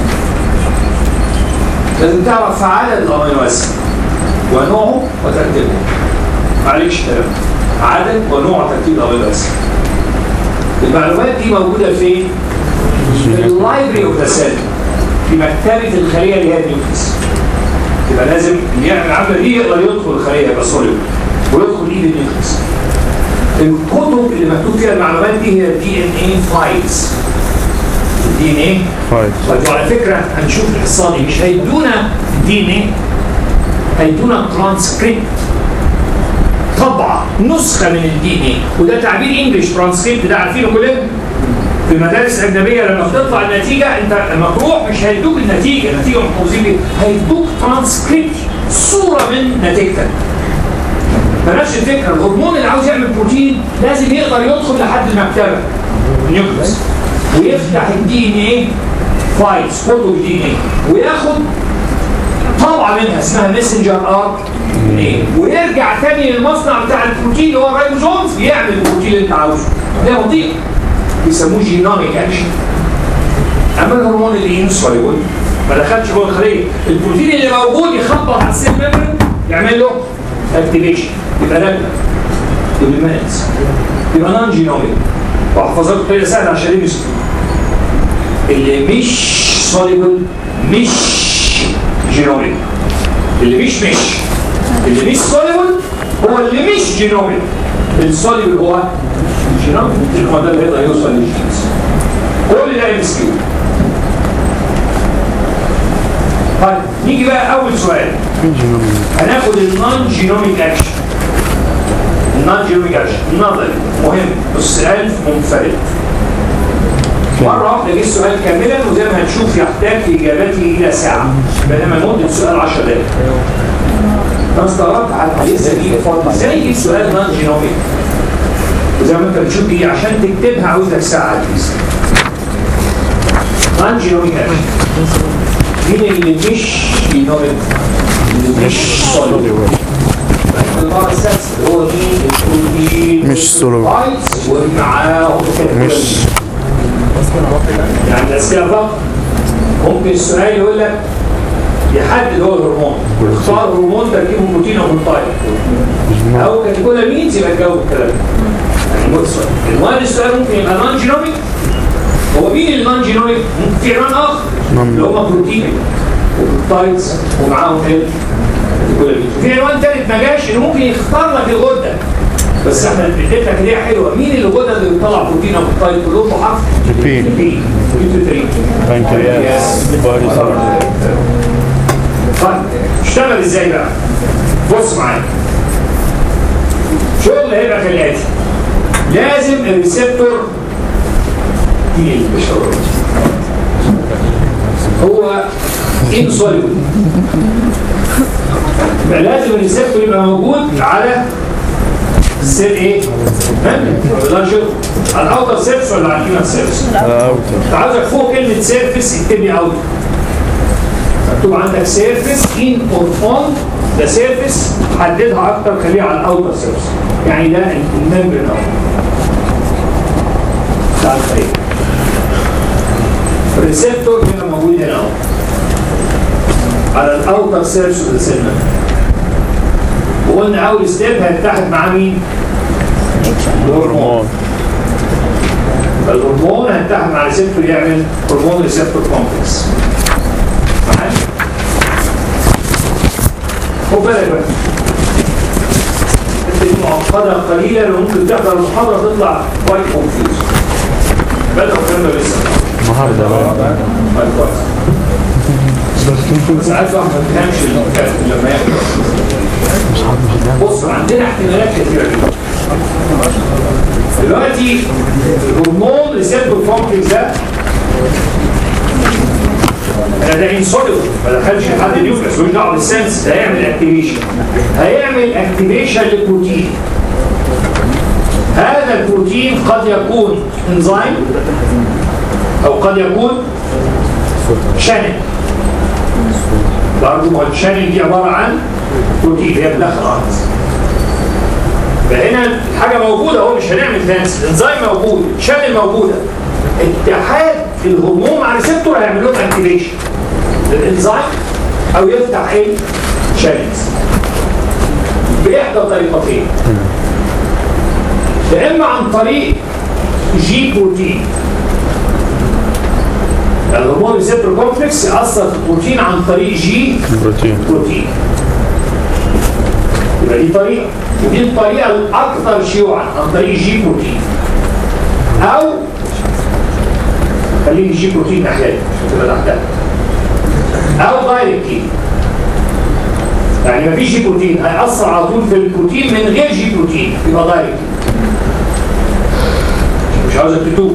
Speaker 4: لازم تعرف عدد الامينو اسيد ونوعه وترتيبه معلش كلام عدد ونوع ترتيب الامينو اسيد المعلومات دي موجوده فين؟ في اللايبرري اوف ذا سيل في مكتبه الخليه اللي هي النيوكليس يبقى لازم اللي يعمل العمله دي يقدر يدخل الخليه يبقى سوليد ويدخل ايد النيوكليس الكتب اللي مكتوب فيها المعلومات دي هي دي ان اي فايلز الدي ان اي
Speaker 1: فايل
Speaker 4: وعلى فكره هنشوف الحصه دي مش هيدونا دي ان ايه هيدونا ترانسكريبت طبعه نسخه من الدي ان ايه وده تعبير انجلش ترانسكريبت ده عارفينه كلنا في المدارس الاجنبيه لما بتطلع النتيجه انت لما تروح مش هيدوك النتيجه النتيجه محفوظين بيها هيدوك ترانسكريبت صوره من نتيجتك فنفس الفكره الهرمون اللي عاوز يعمل بروتين لازم يقدر يدخل لحد المكتبه النيوكليس ويفتح الدي ان ايه فايلز كتب الدي ان ايه وياخد طبعه منها اسمها ميسنجر ار ان ايه ويرجع تاني للمصنع بتاع البروتين اللي هو الرايبوزومز يعمل البروتين اللي انت عاوزه ده بطيء بيسموه جينوميك اكشن اما الهرمون اللي انسوليبل ما دخلش جوه الخليه البروتين اللي موجود يخبط على السيل ميمبرين يعمل له اكتيفيشن يبقى نبدا يبقى مانس يبقى نون جينوميك واحفظها بطريقه سهله عشان يمسك اللي مش سوليبل مش جينوميك اللي مش مش اللي مش سوليبل هو اللي مش جينوميك السوليبل هو الجينوميك هو ده اللي يقدر يوصل للجينز كل ده ام اس كيو طيب نيجي بقى اول سؤال هناخد النون جينوميك اكشن النون جينوميك اكشن نظري مهم السؤال منفرد مرة واحدة جه السؤال كاملا وزي ما هنشوف يحتاج في إجابته إلى ساعة بينما مدة السؤال 10 دقايق. أنا استغربت على لسه دي فاضي إزاي يجي السؤال نون جينوميك؟ وزي ما أنت بتشوف دي عشان تكتبها عاوز لك ساعة اتليست. نون جينوميك أكشن. مين اللي مش جينوميك؟ اللي مش سوليد. البار السادس اللي هو مين؟ البروتين
Speaker 1: مش سوليد.
Speaker 4: ومعاه
Speaker 1: مش
Speaker 4: يعني الأسئلة فقط ممكن السؤال يقول لك يحدد هو الهرمون اختار هرمون تركيبه بروتين او بروتاين او كاتيكولامينز يبقى تجاوب الكلام ده. يعني بص عنوان السؤال ممكن يبقى نون جينوميك هو مين النون جينوميك؟ ممكن في عنوان اخر اللي هم بروتين وبروتاينز ومعاهم ايه؟ كاتيكولامينز وفي عنوان ثالث ما جاش انه ممكن يختار لك الغده بس احنا اديتك اللي هي حلوه مين الغده اللي بتطلع بروتين او بروتاين كلهم بحرف
Speaker 1: بي
Speaker 4: بي بي
Speaker 1: بنكرياس بودي
Speaker 4: طيب اشتغل ازاي بقى؟ بص معايا شغل هيبقى كالاتي لازم الريسبتور دي البشر هو انسوليبل يبقى لازم الريسبتور يبقى موجود على السيل ايه؟ ها؟ شوف على الاوتر سيرفس ولا على الانر سيرفس؟
Speaker 1: اوتر
Speaker 4: انت عاوزك فوق كلمه سيرفس اكتب لي اوت مكتوب عندك سيرفس ان اور اون ده سيرفس حددها اكتر خليها على الاوتر سيرفس يعني ده الممبرين اهو ده الخليه الريسبتور هنا موجود هنا اهو على الاوتر سيرفس اوف ذا سيل وقلنا اول ستيب هيتحد مع مين؟ الهرمون الهرمون هيتحد مع ريسبتور يعمل هرمون ريسبتور كومبلكس معايا؟ خد بالك بقى الحته دي معقده قليلا لو ممكن تحضر المحاضره تطلع كويس كونفيوز بدأوا الكلام ده لسه
Speaker 1: النهارده بقى
Speaker 4: طيب كويس بس عارف واحد ما بيفهمش الكلام لما ياكل بص عندنا احتمالات كثيره جدا دلوقتي الهرمون ريسبتور كومبلكس ده انا ده انسوليبل ما دخلش لحد النيوكليس ملوش دعوه بالسنس ده هيعمل اكتيفيشن هيعمل اكتيفيشن للبروتين هذا البروتين قد يكون انزيم او قد يكون شانل برضه ما هو الشانل دي عباره عن بروتين هي بتدخل فهنا الحاجه موجوده اهو مش هنعمل تانس الانزيم موجود الشانل موجوده اتحاد الهرمون مع ريسبتور هيعمل لهم اكتيفيشن للانزيم او يفتح ايه شانلز باحدى طريقتين يا اما عن طريق جي بروتين الهرمون ريسبتور كومبلكس يأثر في البروتين عن طريق جي
Speaker 1: بروتين
Speaker 4: بروتين يبقى دي طريقة ودي الطريقة الأكثر شيوعا عن طريق جي بروتين أو خليني جي بروتين ناحية عشان تبقى تحتها أو دايركتلي يعني مفيش جي بروتين هيأثر على طول في البروتين من غير جي بروتين يبقى دايركتلي مش عاوزك تتوب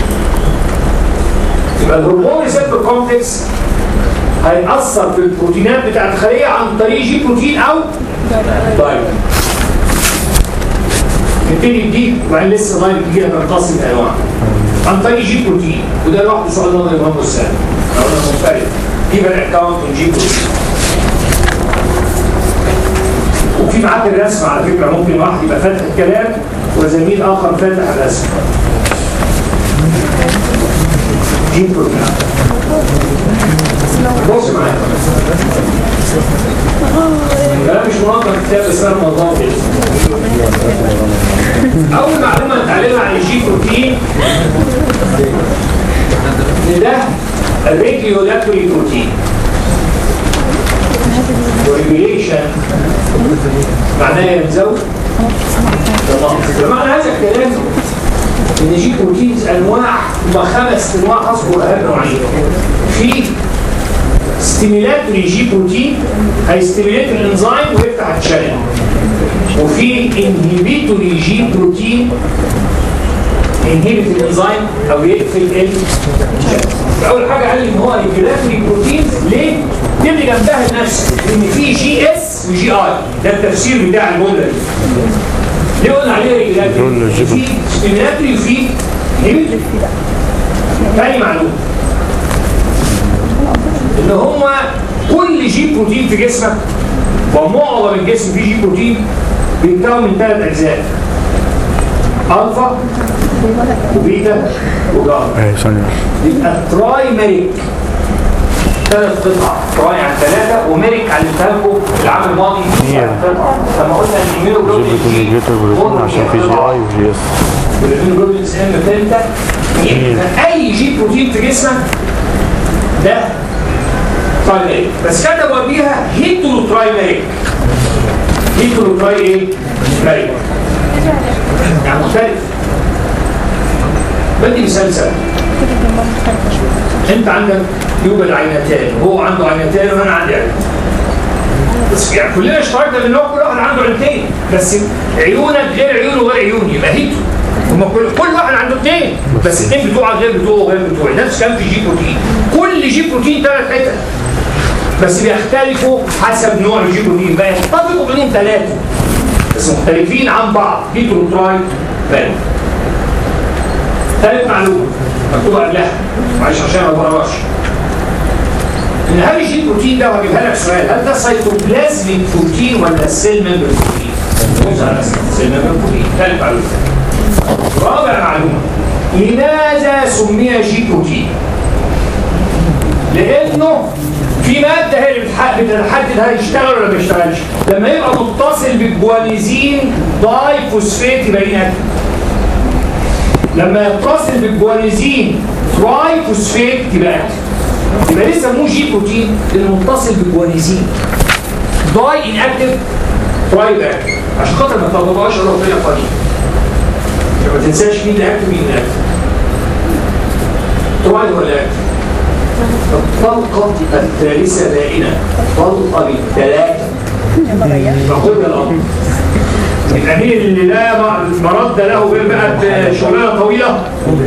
Speaker 4: يبقى الهرمون ريسبتور كومبلكس هيأثر في البروتينات بتاعت الخلية عن طريق جي بروتين أو دايركت نبتدي بدي وبعدين لسه دايركت دي هتنقسم أنواع عن طريق جي بروتين وده لوحده سؤال نظري مهم والسهل لو أنا منفرد دي بقى اكونت من جي بروتين وفي معاك الرسم على فكرة ممكن واحد يبقى فاتح الكلام وزميل آخر فاتح الرسم جي بروتين بص معايا ده مش منظم كتاب بس انا منظم كده اول معلومه نتعلمها عن الجي بروتين ان ده الريجيولاتوري بروتين وريجيوليشن معناه يتزوج بمعنى هذا الكلام ان جي بروتينز انواع هم خمس انواع اصبر اهم نوعين في ستيميلاتوري جي بروتين هيستيميليت الانزيم ويفتح الشانل وفي انهبيتوري جي بروتين انهبت الانزيم او يقفل الشانل اول حاجه قال لي ان هو ريجولاتوري بروتين ليه؟ تبني جنبها النفس ان في جي اس وجي اي ده التفسير بتاع الجمله دي ليه قلنا عليه ريجولاتوري؟ في ستيميلاتوري وفي انهبيتوري تاني معلومه ان هما كل جي بروتين في جسمك ومعظم الجسم فيه جي بروتين بيتكون من ثلاث اجزاء الفا وبيتا وجاما
Speaker 1: ايه ثانية
Speaker 4: يبقى تراي ميريك ثلاث قطع تراي عن ثلاثة وميريك علمتها لكم العام الماضي عن قطع لما قلنا ان
Speaker 1: جيب كونجيتور بروتين عشان في جي اي وجي اس
Speaker 4: والهيموجلوبين ام ثالثة يبقى اي جي بروتين في جسمك ده ترايميريك بس كتبوا بيها هيترو ترايميريك هيترو تراي ايه؟ ميريك يعني مختلف بدي مثال سهل انت عندك يوجد عينتان وهو عنده عينتان وانا عندي عينتين بس يعني كلنا اشتركنا ان هو كل واحد عنده عينتين بس عيونك غير عيونه غير عيوني يبقى هيتو هما كل كل واحد عنده اثنين بس الاثنين بتوعك غير بتوعه غير بتوعي نفس كان في جي بروتين كل جي بروتين ثلاث حتت بس بيختلفوا حسب نوع الجي بروتين بقى يتفقوا بينهم ثلاثه بس مختلفين عن بعض هيترو تراي فالو ثالث معلومه مكتوبه قبلها معلش عشان ما بقراش ان هل الجي بروتين ده وهجيبها لك سؤال هل ده سيتوبلازميك بروتين ولا سيل ممبر بروتين؟ بص على سيل ممبر بروتين ثالث معلومه رابع معلومه لماذا سمي جي بروتين؟ لانه في ماده هي اللي بتح- بتحدد هيشتغل ولا ما بيشتغلش لما يبقى متصل بالجوانيزين داي فوسفات يبقى inactive. لما يتصل بالجوانيزين تراي فوسفات يبقى active. يبقى ليه سموه جي بروتين لانه متصل بالجوانيزين داي ان اكتف تراي يبقى active. عشان خاطر ما تلخبطهاش الا ربنا قدير عشان ما تنساش مين اللي اكتف ومين اللي اكتف تراي ولا اكتف الطلقة الثالثة بائنة طلقة بالثلاثة فخذ الأمر يبقى مين اللي لا مرد له غير بقى شغلانة طويلة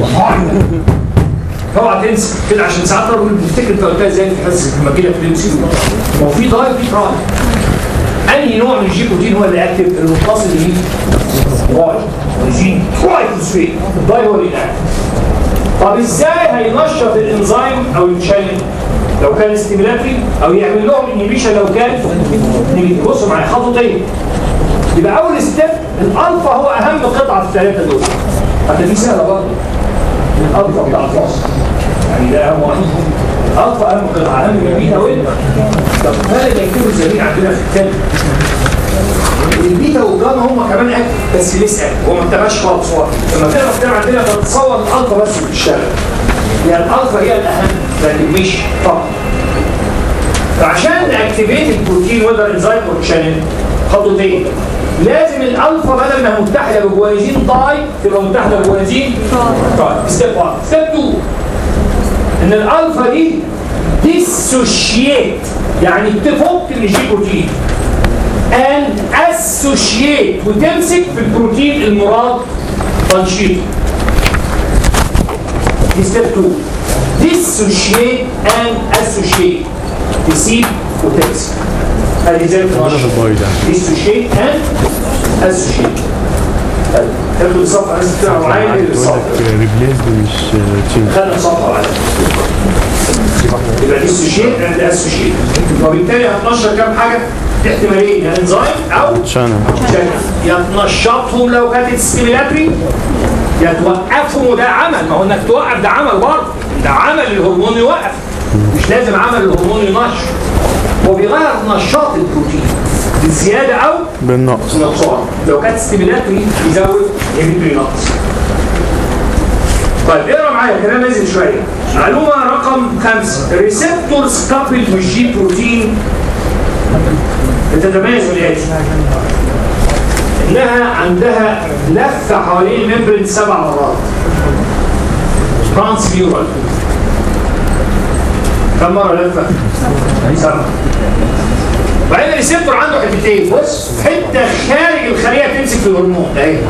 Speaker 4: اوعى تنسى كده عشان ساعات الراجل بيفتكر انت قلتها ازاي في حصه لما كده في الامسيو ما هو في ضايف في تراي انهي نوع من الجي بروتين هو اللي اكتف المتصل بيه؟ تراي جين تراي فوسفيت الضاي هو اللي اكتف طب ازاي هينشط الانزيم او الشايلين لو كان ستيميلاتري او يعمل لهم انهبيشن لو كان نيجي بصوا معايا خطوتين يبقى اول ستيب الالفا هو اهم قطعه في الثلاثه دول حتى دي سهله برضه الالفا بتاع الفصل يعني ده اهم واحد الالفا اهم قطعه اهم من بيتا وين طب ماذا يكتب الزميل عندنا في الكتاب البيتا والجاما هم كمان اكتف بس لسه هو ما ابتداش خالص هو لما تقرا كتاب عندنا تتصور الالفا بس اللي بتشتغل يعني الالفا هي الاهم لكن مش فقط فعشان ناكتيفيت البروتين وذر انزايم اور تشانل خطوتين لازم الالفا بدل ما متحده بجوانزين داي تبقى متحده بجوانزين طيب ستيب 1 ستيب 2 ان الالفا دي ديسوشيت يعني تفك الجي بروتين and associate وتمسك في البروتين المراد تنشيطه دي ستيب 2 dissociate and associate تسيب وتمسك ادي زي التنشيط dissociate and associate طيب، تاخد الصفحه بس بتاعه معايا الصفحه
Speaker 1: ريبليسد مش تشينج
Speaker 4: خلينا صفحه بعد يبقى دي السوشيت اند اسوشيت وبالتالي هتنشر كام حاجه احتمالين يا انزيم او
Speaker 1: تشانل
Speaker 4: شكل يا تنشطهم لو كانت ستيميلاتري يا توقفهم وده عمل ما هو انك توقف ده عمل برضه ده عمل الهرمون يوقف مش لازم عمل الهرمون ينشط هو بيغير نشاط البروتين بالزياده او
Speaker 1: بالنقص
Speaker 4: نقصان لو كانت ستيميلاتري يزود يمد ينقص طيب اقرا معايا كلام نازل شويه معلومه رقم خمسه ريسبتورز كابل والجي بروتين بتتميز بالاتي انها عندها لفه حوالين الممبرين سبع مرات ترانس ميورال كم مره لفه؟ سبعه وبعدين الريسبتور عنده حتتين بص حته خارج الخليه تمسك في الهرمون ده اهي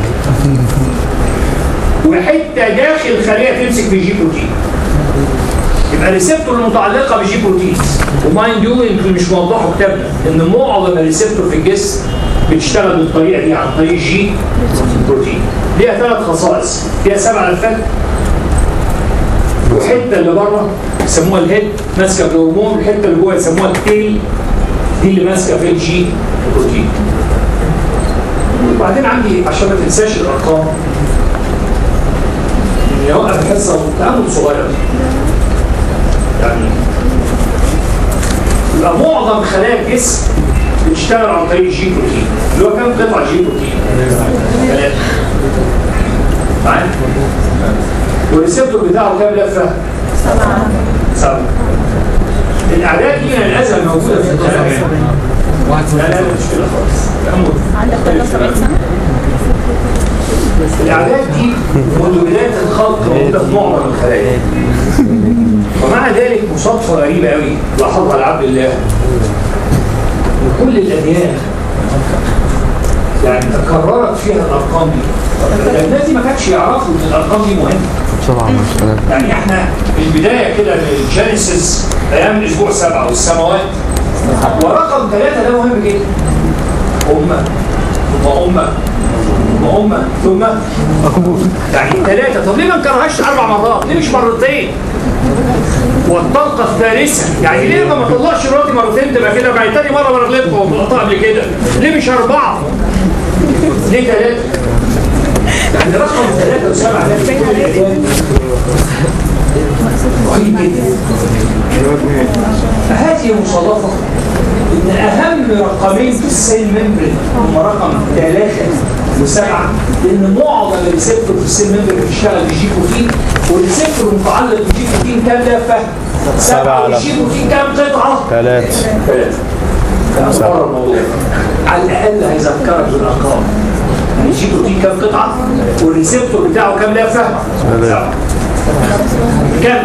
Speaker 4: وحته داخل الخليه تمسك في الجي بروتين يبقى الريسبتور المتعلقه بالجي بروتين ومايند يو يمكن مش موضحه كتابنا ان معظم الريسبتور في الجسم بتشتغل بالطريقه دي عن طريق جي بروتين ليها ثلاث خصائص فيها سبع لفات والحته اللي بره يسموها الهيد ماسكه في الهرمون والحته اللي جوه يسموها التيل دي اللي ماسكه في الجي بروتين وبعدين عندي عشان ما تنساش الارقام اني اوقف الحصه تامل صغير يعني يبقى معظم خلايا الجسم بتشتغل عن طريق الجي بروتين اللي هو كام قطعه جي بروتين؟ ثلاثه معايا؟ والريسبتور بتاعه كام لفه؟
Speaker 5: سبعة
Speaker 4: سبعه الاعداد دي من الازل موجوده في الخلايا لا لا لا مش كده خالص أمور.
Speaker 5: عندك 73 سنة
Speaker 4: الاعداد دي منذ بدايه الخلق موجوده في معظم الخلايا ومع ذلك مصادفه غريبه قوي لاحظها العبد الله وكل الاديان يعني تكررت فيها الارقام دي الناس دي ما كانتش يعرفوا ان الارقام دي مهمه
Speaker 1: سبعة مش ثلاثة
Speaker 4: يعني احنا في البدايه كده من الجينيسيس ايام الاسبوع سبعه والسماوات ورقم ثلاثه ده مهم جدا امه ثم امه ثم امه ثم يعني ثلاثه طب ليه ما نكرهاش اربع مرات؟ ليه مش مرتين؟ والطلقه الثالثه يعني ليه ما طلعش مراتي مرتين تبقى كده بعد تاني مره انا غلطت وطلقتها قبل كده؟ ليه مش اربعه؟ ليه ثلاثه؟ يعني رقم ثلاثه وسبعه ده في كل الأديان رهيب جدا فهذه مصادفة ان اهم رقمين في السيل ممبرين هم رقم ثلاثة وسبعة لان معظم الريسبتور في السيل ممبرين بتشتغل بجي بروتين والريسبتور المتعلق بجي بروتين كام لفة؟
Speaker 1: سبعة
Speaker 4: سبعة
Speaker 1: لفة.
Speaker 4: والجي بروتين كام قطعة؟
Speaker 1: ثلاثة
Speaker 4: ثلاثة كان بره الموضوع على الاقل هيذكرك بالارقام الجي بروتين كام قطعة والريسبتور بتاعه كام لفة؟ سبعة كام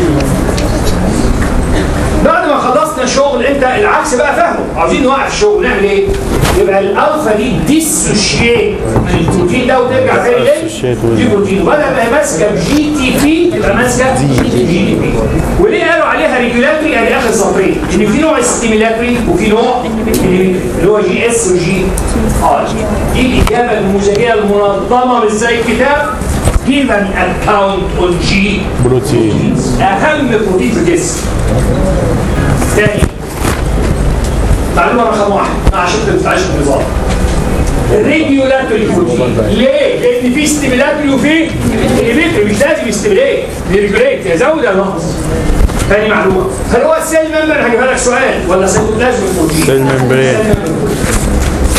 Speaker 4: بعد ما خلصنا شغل انت العكس بقى فاهمه عاوزين نوقف الشغل نعمل ايه؟ يبقى الالفا دي ديسوشيت من البروتين ده وترجع تاني ليه؟
Speaker 1: Dissociate with-
Speaker 4: دي بروتين بدل ما هي ماسكه بجي تي بي تبقى ماسكه جي تي بي وليه قالوا عليها ريجولاتري ادي اخر سطرين ان في نوع ستيميلاتري وفي نوع inhibitory، اللي هو جي اس وجي ار دي الاجابه النموذجيه المنظمه مش زي الكتاب give an account on G
Speaker 1: بروتين
Speaker 4: اهم بروتين في الجسم تاني معلومه رقم واحد عشان ما تدفعش النظام الريجولاتوري بروتين ليه؟ لان في ستيميلاتوري وفي انهبيتوري مش لازم يستيميليت يريجوليت يزود يا نقص تاني معلومه هل هو السيل ممبر هجيبها لك سؤال ولا سيتوبلازم بروتين؟
Speaker 1: سيل ممبرين.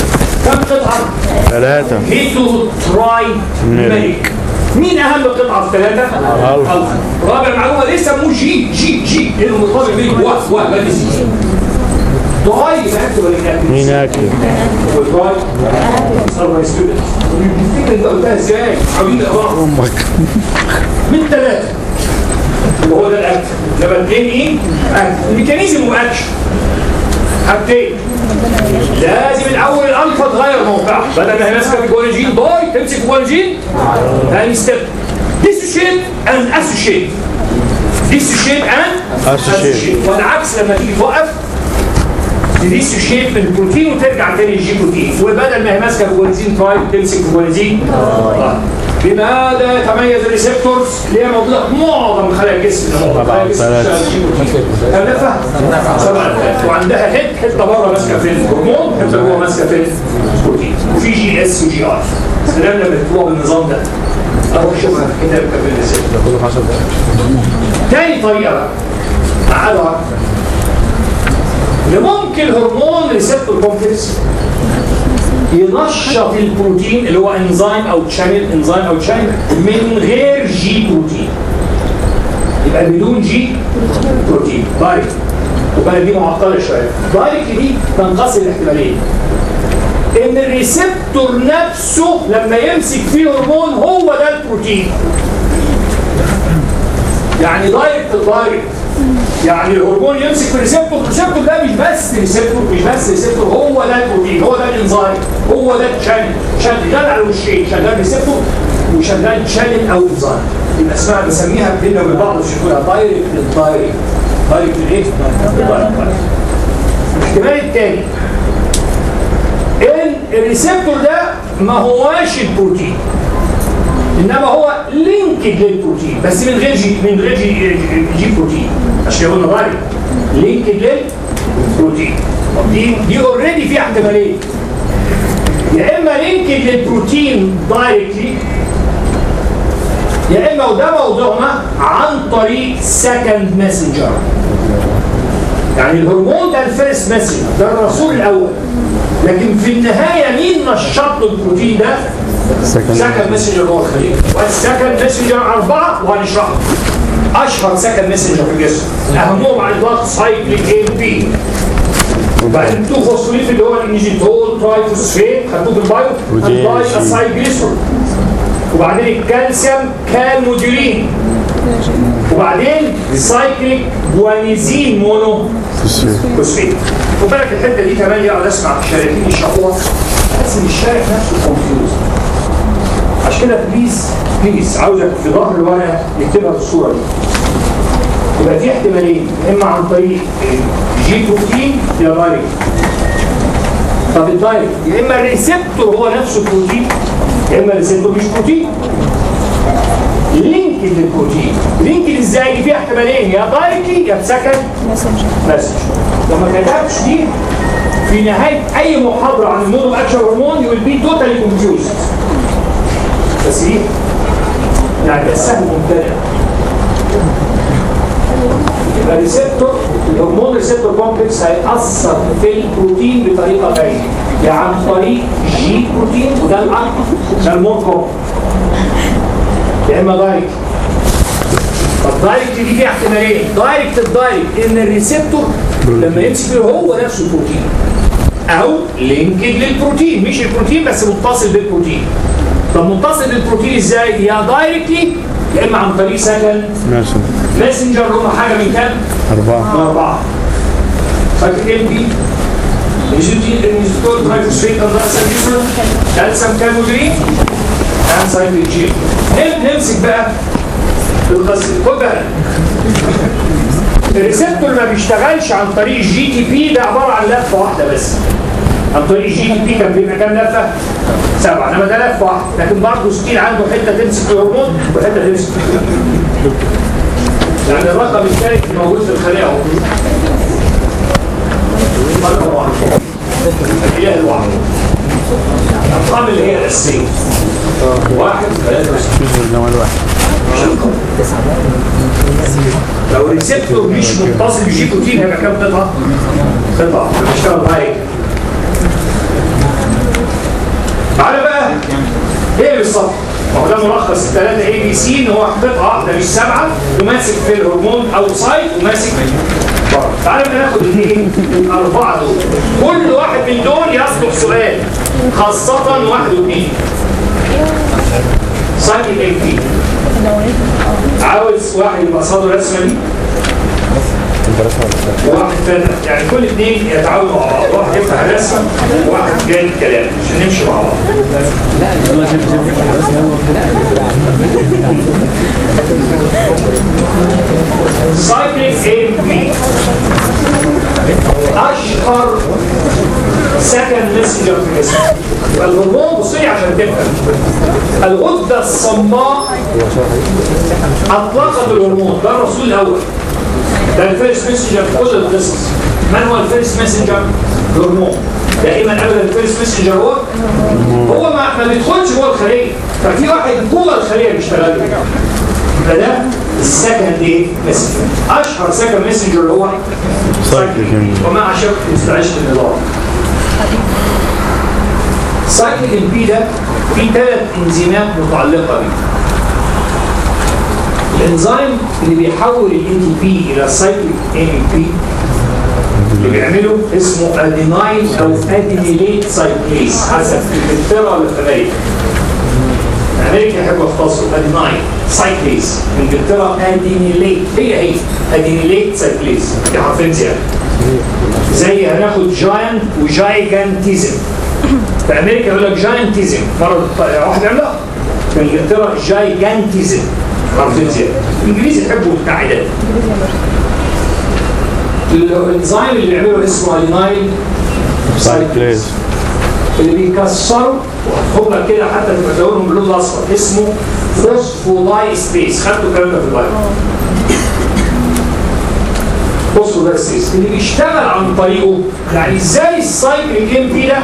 Speaker 4: كم قطعه؟
Speaker 1: ثلاثة
Speaker 4: هيتو تراي ميريك مين اهم قطعه في ثلاثه؟
Speaker 1: ألفا.
Speaker 4: رابع معلومه ليه سموه جي جي جي لانه مرتبط بيه و و ما سي تراي يبقى اكتب ولا اكتب
Speaker 1: مين أكل
Speaker 4: وتراي سيرفر ستودنت تفتكر انت قلتها ازاي؟ عاوزين نقراها
Speaker 1: أمك
Speaker 4: من ثلاثه اللي هو ده الاكل لما الاثنين ايه؟ اكل الميكانيزم واكشن حاجتين لازم الاول الالفا تغير موقعها بدل ما هي ماسكه في جوالجين باي تمسك في جوالجين ثاني ستيب ديسوشيت اند اسوشيت ديسوشيت اند
Speaker 1: Associate.
Speaker 4: والعكس لما تيجي توقف تديسوشيت من البروتين وترجع تاني للجي بروتين وبدل ما هي ماسكه في جوالجين تراي تمسك في جوالجين تراي. بماذا يتميز الريسبتورز اللي هي موجوده في معظم خلايا الجسم خلايا الجسم
Speaker 1: ثلاثة.
Speaker 4: بتشتغل جي بروتين. كم نفع؟ سبعة وعندها هيد حته بره ماسكه في الهرمون حته جوه ماسكه في البروتين وفي جي اس وجي ار سلام لما تكتبوها بالنظام ده اروح اشوفها في كتاب كابين الريسبتور تاني طريقه بقى تعالوا اللي ممكن هرمون ريسبتور كومبلكس ينشط البروتين اللي هو انزيم او تشانل انزيم او تشانل من غير جي بروتين يبقى بدون جي بروتين دايركت وبقى دي معقده شويه دايركت دي تنقسم لاحتمالين ان الريسبتور نفسه لما يمسك فيه هرمون هو ده البروتين يعني دايركت دايركت يعني الهرمون يمسك في الريسبتور الريسبتور ده مش بس ريسبتور مش بس ريسبتور هو ده البروتين هو ده الانزيم هو ده الشانل شغال على الوشين شغال ريسبتور وشغال شانل او انزيم يبقى اسمها بسميها بينا وبين بعض بشكلها دايركت للدايركت دايركت الايه؟ للدايركت. الاحتمال الثاني ان الريسبتور ده ما هواش البروتين انما هو لينكد للبروتين بس من غير جي من غير جي, جي بروتين عشان قلنا دايركت لينكد للبروتين طب دي دي اوريدي فيها احتمالين يا اما لينكد للبروتين دايركتلي يا اما وده موضوعنا عن طريق سكند ماسنجر يعني الهرمون ده الفيرست ماسنجر ده الرسول الاول لكن في النهايه مين نشط له البروتين ده؟ سكند ماسنجر هو الخليل والسكند ماسنجر اربعه وهنشرحهم اشهر سكند ماسنجر في الجسم اهمهم على الاطلاق سايكليك اي بي وبعدين تو فوسفوليت اللي هو الانجيتول ترايفوسفيت خدوه في البايو
Speaker 1: ودي
Speaker 4: الباي
Speaker 1: شي.
Speaker 4: اسايجليسرول وبعدين الكالسيوم كالموديولين وبعدين سايكليك جوانيزين مونو فوسفيت خد بالك الحته دي كمان يقعد اسمع الشارعين يشرحوها بس الشارع نفسه كونفيوز عشان كده بليز بليز عاوزك في ظهر الورقه نكتبها بالصوره دي يبقى في احتمالين اما عن طريق جي بروتين يا دايركت طب الدايركت يا اما الريسبتور هو نفسه بروتين يا اما الريسبتور مش بروتين لينكد للبروتين لينكد ازاي دي فيها احتمالين يا دايركتلي يا بسكند مسج لما كتبتش دي في نهايه اي محاضره عن المود اوف اكشن هرمون يو ويل بي توتالي كونفيوزد بس دي يعني ده سهل ممتنع يبقى ريسبتور الهرمون ريسبتور كومبلكس هيأثر في البروتين بطريقه باينه يا عن طريق جي بروتين وده الاكتر ده المور يا اما دايركت طب دايركت دي فيها احتمالين دايركت الدايركت ان الريسبتور لما يمسك فيه هو نفسه البروتين او لينكد للبروتين مش البروتين بس متصل بالبروتين طب متصل بالبروتين ازاي يا دايركتلي يا اما عن طريق سكن
Speaker 1: ماشي
Speaker 4: ماسنجر هم حاجه من كام؟
Speaker 1: أربعة
Speaker 4: من اربعه فاكر ام بي الانستول ترايفوسفيت انزايم كالسيوم كالمودرين انزايم جي نمسك بقى القصه خد بالك الريسبتور ما بيشتغلش عن طريق الجي تي بي ده عباره عن لفه واحده بس عن طريق الجي تي بي كان بيبقى كام لفه؟ سبعه انما ده لفه واحده لكن برضه ستيل عنده حته تمسك الهرمون وحته تمسك يعني الرقم الثالث موجود في الخلية اهو رقم واحد هي الواحد الارقام اللي هي الاساسيه واحد ثلاثة
Speaker 1: جمال واحد
Speaker 4: لو الريسبتور مش متصل بجي بروتين هيبقى كام قطعه؟ قطعه بيشتغل دايركت تعالى بقى ايه بالظبط؟ ما هو ده ملخص الثلاثه اي بي سي ان هو قطعه واحده مش سبعه وماسك في الهرمون اوتسايد وماسك بره. تعالى بقى ناخد الاثنين الاربعه دول كل واحد من دول يصلح سؤال خاصه واحد واثنين سايكل ام بي عاوز واحد يبقى صادر رسمه دي وواحد فاتح يعني كل اثنين يتعاونوا مع بعض واحد يفتح الرسمه وواحد جاي الكلام عشان نمشي مع بعض سايكليك ام بي اشهر سكند ميسنجر في الجسم الهرمون بصي عشان تفهم الغده الصماء اطلقت الهرمون ده الرسول الاول ده الفيرست ميسنجر في كل القصص من هو الفيرست ميسنجر؟ الهرمون دائما ابدا الفيرست ميسنجر هو هو ما, ما بيدخلش جوه الخليه ففي واحد جوه الخليه بيشتغل له يبقى ده السكند ايه ميسنجر اشهر سكند ميسنجر هو سايكليك ومع شرط مستعش النظام سايكليك البي ده في ثلاث انزيمات متعلقه بيه الانزيم اللي بيحول الان تي بي الى سايكليك ام بي اللي بيعمله اسمه ادينايل او ادينيليت سايكليز حسب انجلترا ولا في امريكا امريكا يحبوا يختصروا ادينايل سايكليز انجلترا ادينيليت هي هي ادينيليت سايكليز دي حرفين زياده زي هناخد جاينت وجايجانتيزم في امريكا يقول لك جاينتيزم مره واحد يعملها في انجلترا جايجانتيزم حرفين زياده الانجليزي يحبوا التعداد الانزيم اللي بيعمله اسمه ادينايل سايكليز اللي بيكسروا وهتحط لك كده حتى تبقى لونهم باللون الاصفر اسمه فوسفوداي سبيس خدتوا الكلام ده في البايو فوسفوداي سبيس اللي بيشتغل عن طريقه يعني ازاي السايكليك ام بي ده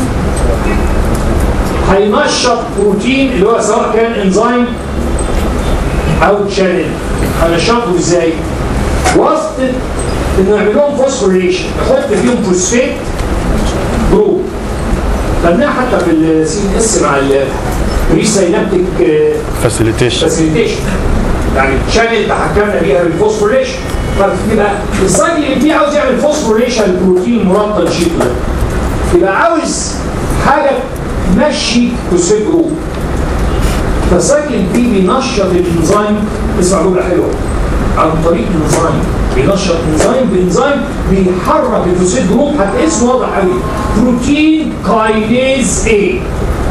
Speaker 4: هينشط بروتين اللي هو سواء كان انزيم او تشانل هنشطه ازاي؟ واسطه انه يعمل لهم فوسفوريشن يحط فيهم فوسفيت جروب خدناها حتى في السي ان اس مع الريساينابتيك
Speaker 1: فاسيليتيشن
Speaker 4: فاسيليتيشن يعني الشانل تحكمنا بيها بالفوسفوريشن فيبقى السايكل اللي فيه عاوز يعمل فوسفوريشن للبروتين المرطب شيت ده يبقى عاوز حاجه تمشي فوسفيت جروب فالسايكل بي بينشط الانزيم اسمع جمله حلوه عن طريق الانزيم بينشط انزيم بانزيم بيحرك الفوسفيت جروب هتلاقي اسمه واضح قوي بروتين كاينيز ايه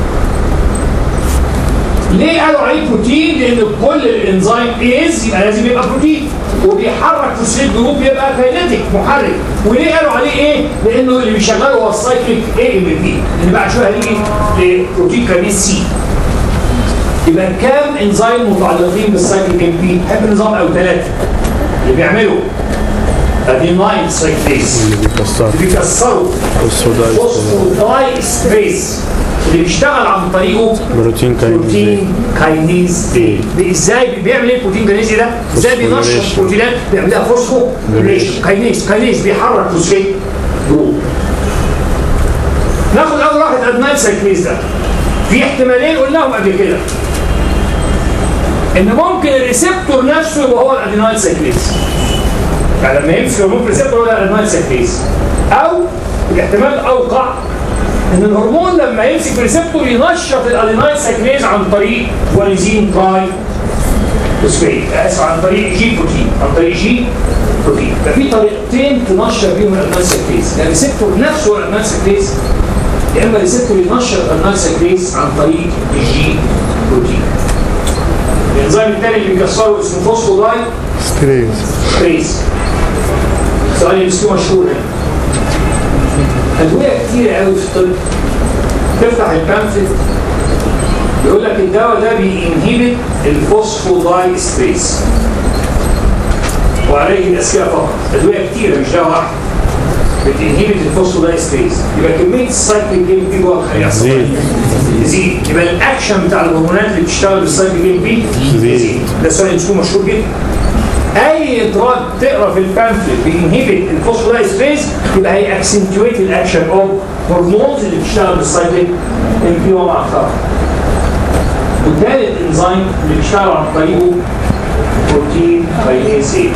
Speaker 4: ليه قالوا عليه بروتين؟ لان كل الانزيم ايز يبقى لازم يبقى بروتين وبيحرك فوسفيت جروب يبقى كاينيتيك محرك وليه قالوا عليه ايه؟ لانه اللي بيشغله هو السايكليك اي ام بي اللي بعد شويه هنيجي لبروتين كاينيز سي يبقى كام انزيم متعلقين بالسايكليك ام بي؟ حب نظام او ثلاثه اللي بيعملوا اديناين سايكليز
Speaker 1: اللي بيكسر
Speaker 4: اللي بيكسروا
Speaker 1: الصودا
Speaker 4: فوسفوداي ستريس اللي بيشتغل عن طريقه
Speaker 1: بروتين كاينيز
Speaker 4: بروتين كاينيز دي دي ازاي بيعمل ايه البروتين كاينيز ده؟ ازاي بينشط
Speaker 1: Phosphorylation.
Speaker 4: بروتينات بيعمل لها فوسفوريليشن كاينيز كاينيز بيحرك فوسفيت جروب ناخد اول واحد ادنايل سايكليز ده في احتمالين قلناهم قبل كده ان ممكن الريسبتور نفسه يبقى هو الادينايل سايكليز يعني لما يمسك هرمون ريسبتور هو الادينايل سايكليز او الاحتمال الاوقع ان الهرمون لما يمسك في ريسبتور ينشط الادينايل سايكليز عن طريق وليزين تراي فوسفيت اسف عن طريق جي بروتين عن طريق جي بروتين ففي طريقتين تنشط بيهم الادينايل سايكليز يا الريسبتور نفسه هو الادينايل سايكليز يا اما الريسبتور ينشط الادينايل سايكليز عن طريق الجي بروتين الانزيم الثاني اللي بيكسره اسمه فوسفوداي
Speaker 1: ستريس
Speaker 4: تريس سؤال يمسكوه مشهور هنا أدوية كتير قوي في الطب تفتح البامفلت يقول لك الدواء ده بينهبت الفوسفوداي ستريس وعليه الأسئلة فقط أدوية كتيرة مش دواء واحد بتنهبت الفوسفوداي ستريس يبقى كمية السايكليك جيم بي جوه الخلية الصغيرة يزيد يبقى الأكشن بتاع الهرمونات اللي بتشتغل بالسايكليك جيم بي يزيد ده سؤال يمسكوه مشهور جدا اي دراج تقرا في البامفلت بينهبت الفوسفورايز فيز يبقى هي اكسنتويت الاكشن اوف هرمونز اللي بتشتغل بالسايكليك ام بي وما اكثرها والثالث انزيم اللي بيشتغل عن طريقه بروتين كاينيز ايه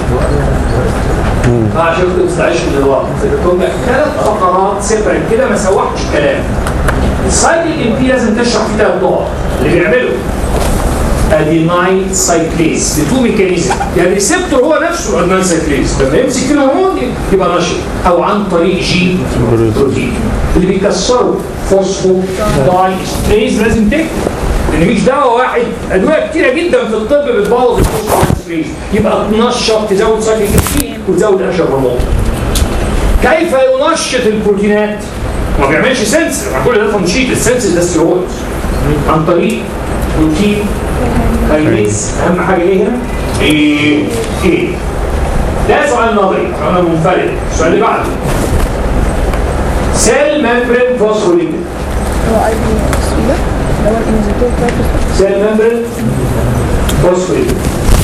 Speaker 4: عشان كنت تستعيش من الوقت فكتب لك ثلاث فقرات سيبريت كده ما سوحتش الكلام السايكليك ام بي لازم تشرح فيه ثلاث نقط اللي بيعمله ادينايل سايكليز بتو ميكانيزم يعني الريسبتور هو نفسه ادينايل سايكليز لما يمسك الهرمون يبقى نشط او عن طريق جين بروتين اللي بيكسروا فوسفو داي ستريز لازم تكتب لان مش دواء واحد ادويه كتيره جدا في الطب بتبوظ الفوسفو يبقى تنشط تزود سايكليك وتزود انشا هرمون كيف ينشط البروتينات؟ ما بيعملش سنس كل ده تنشيط السنس ده ستيرويد عن طريق بروتين كاينيز اهم حاجه ايه هنا؟ ايه ايه ده سؤال نظري انا منفرد السؤال اللي بعده سيل ممبرين فوسفوليبيد
Speaker 5: هو اي بي اس ده اللي هو الانزيتور ترايفوس
Speaker 4: سيل ممبرين فوسفوليبيد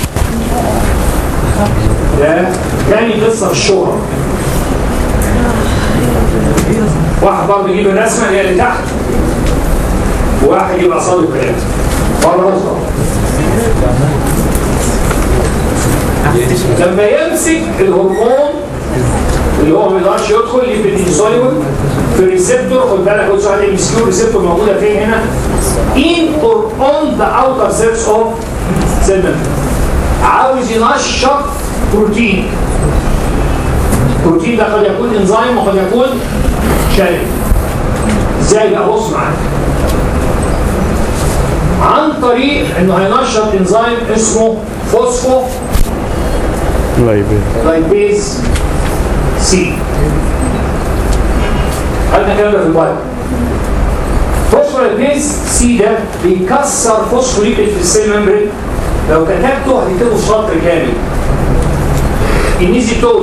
Speaker 4: ده تاني قصه في الشهره واحد برضه يجيب الرسمه اللي هي اللي تحت وواحد يبقى صادق كلام بره اصغر لما يمسك الهرمون اللي هو ما يقدرش يدخل ليبيدينسوليبل في الريسبتور خد بالك خد سؤال ام اس كيو الريسبتور موجوده فين هنا؟ in or on the outer surface of cell membrane عاوز ينشط بروتين البروتين ده قد يكون انزيم وقد يكون شارب ازاي بقى بص معايا عن طريق انه هينشط انزيم اسمه فوسفو
Speaker 1: لايبين
Speaker 4: لايبيز سي خدنا الكلام ده في البايو فوسفولايبيز سي ده بيكسر فوسفوليبيد في السيل ممبرين لو كتبته هتكتبه سطر كامل النيزيتول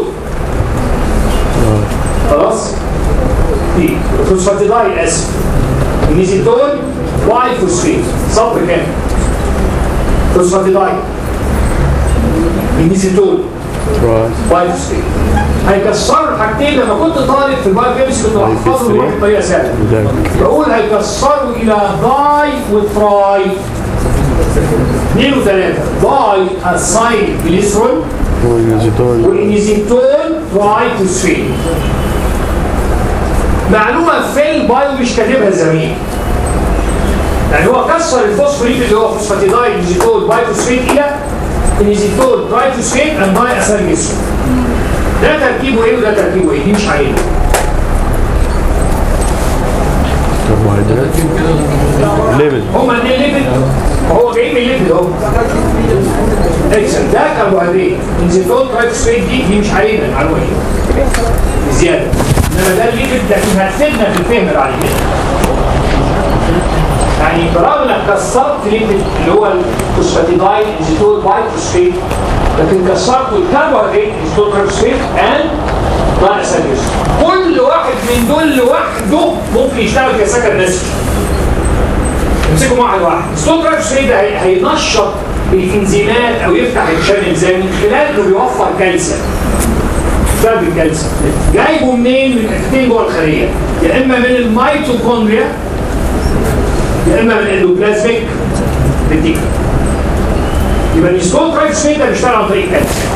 Speaker 4: خلاص دي فوسفاتيدايل اسف النيزيتول واي فوسفيت سطر كامل فوسفاتيدايل النيزيتول واي فوسفيت هيكسروا الحاجتين لما كنت طالب في البايو كيمستري كنت بحفظهم بروح بطريقه سهله بقول هيكسروا الى داي وتراي اثنين وثلاثه داي اسايل جليسرول
Speaker 1: والنزيتول
Speaker 4: والانيزيتول تراي فوسفيت معلومه في البايو مش كاتبها زميل يعني هو كسر الفوسفوريت اللي هو فوسفاتيدايل انيزيتول بايفوسفيت الى انيزيتول ترايفوسفيت اند داي اسال جسم ده تركيبه ايه وده تركيبه ايه دي مش عينه
Speaker 1: كربوهيدرات ليبل
Speaker 4: هما الاثنين ليبيد هو جاي من الليبيد اهو اكسل ده كربوهيدرات انزيتول ترايفوسفيت دي دي مش علينا المعلومه دي زياده انما ده الليبيد لكن هتفيدنا في الفهم بعد كده يعني برغم انك كسرت ليبيد اللي هو الفوسفاتيدايل انزيتول بايفوسفيت لكن كسرت الكربوهيدرات انزيتول ترايفوسفيت اند ضاع سيريوس كل واحد من دول لوحده ممكن يشتغل كسكن نسبي امسكهم واحد واحد ستون ترايفوسفيت ده هي- هينشط الانزيمات او يفتح الشانل ازاي من خلال انه بيوفر كالسيوم بسبب الكالسيوم جايبه منين من حتتين جوه الخليه يا اما من الميتوكوندريا يا اما من الاندوبلازميك ريتيكول يبقى الستون ترايفوسفيت ده بيشتغل عن طريق كالسيوم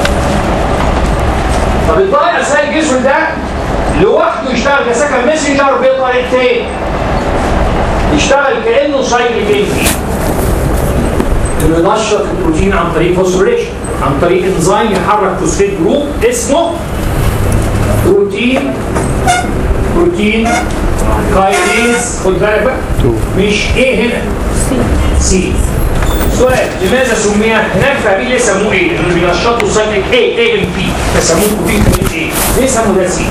Speaker 4: طب الطريقه اسهل الجسم ده لوحده يشتغل كسكن ميسنجر بطريقتين يشتغل كانه سايكليكين فيه انه ينشط البروتين عن طريق فوسفوريشن عن طريق انزيم يحرك فوسفيت جروب اسمه بروتين بروتين كاينيز خد بالك بقى مش ايه هنا سي سؤال لماذا سمي هناك في ابيل ليه سموه ايه؟ لانه بينشطوا سايكليك ايه ايه ام بي فسموه بروتين كاينيز ايه؟ ليه سموه ده سي؟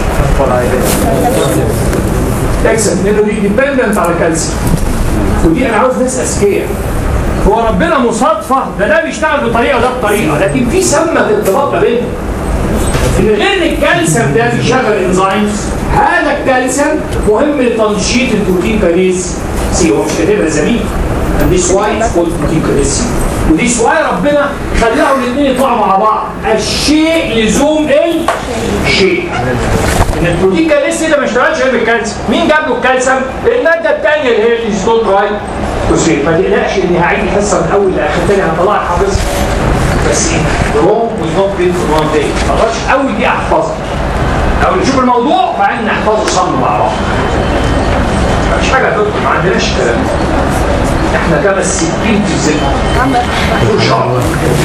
Speaker 4: اكسل لانه دي ديبندنت على الكالسيوم ودي انا عاوز ناس اذكياء هو ربنا مصادفه ده ده بيشتغل بطريقه وده بطريقه لكن في سمه ارتباط ما بينهم ان غير الكالسيوم ده بيشغل انزيمز هذا الكالسيوم مهم لتنشيط البروتين كاينيز سي هو مش كاتبها زميل and this why it's called protein kinase C. ودي why ربنا خلاهم الاثنين يطلعوا مع بعض الشيء لزوم الشيء ان البروتين كالسي ده ما اشتغلش غير بالكالسيوم مين جاب له الكالسيوم الماده الثانيه اللي هي الايزوتون راي فوسفيت ما تقلقش اني هعيد الحصه من اول لاخر تاني هطلعك حافظها بس ايه روم ويز نوت بريد فور وان داي ما اقدرش اول دي احفظها او نشوف الموضوع وبعدين نحفظه صم مع بعض مفيش حاجه هتدخل ما عندناش الكلام ده. احنا كما السكين في الزبده دول شعر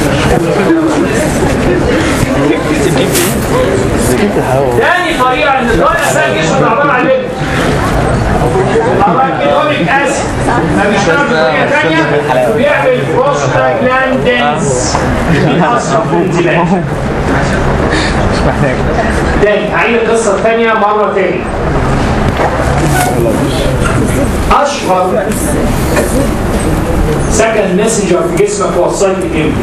Speaker 4: تاني طريقه ان الضوء اساسا جسمه عباره عن ليبيد الاركيدونيك اسيد ما بيشتغل بطريقه ثانيه بيعمل بروستاجلاندينز بيأثر في الانزيمات تاني هعيد القصه الثانيه مره تاني اشهر سكند ماسنجر في جسمك هو السايكل امبي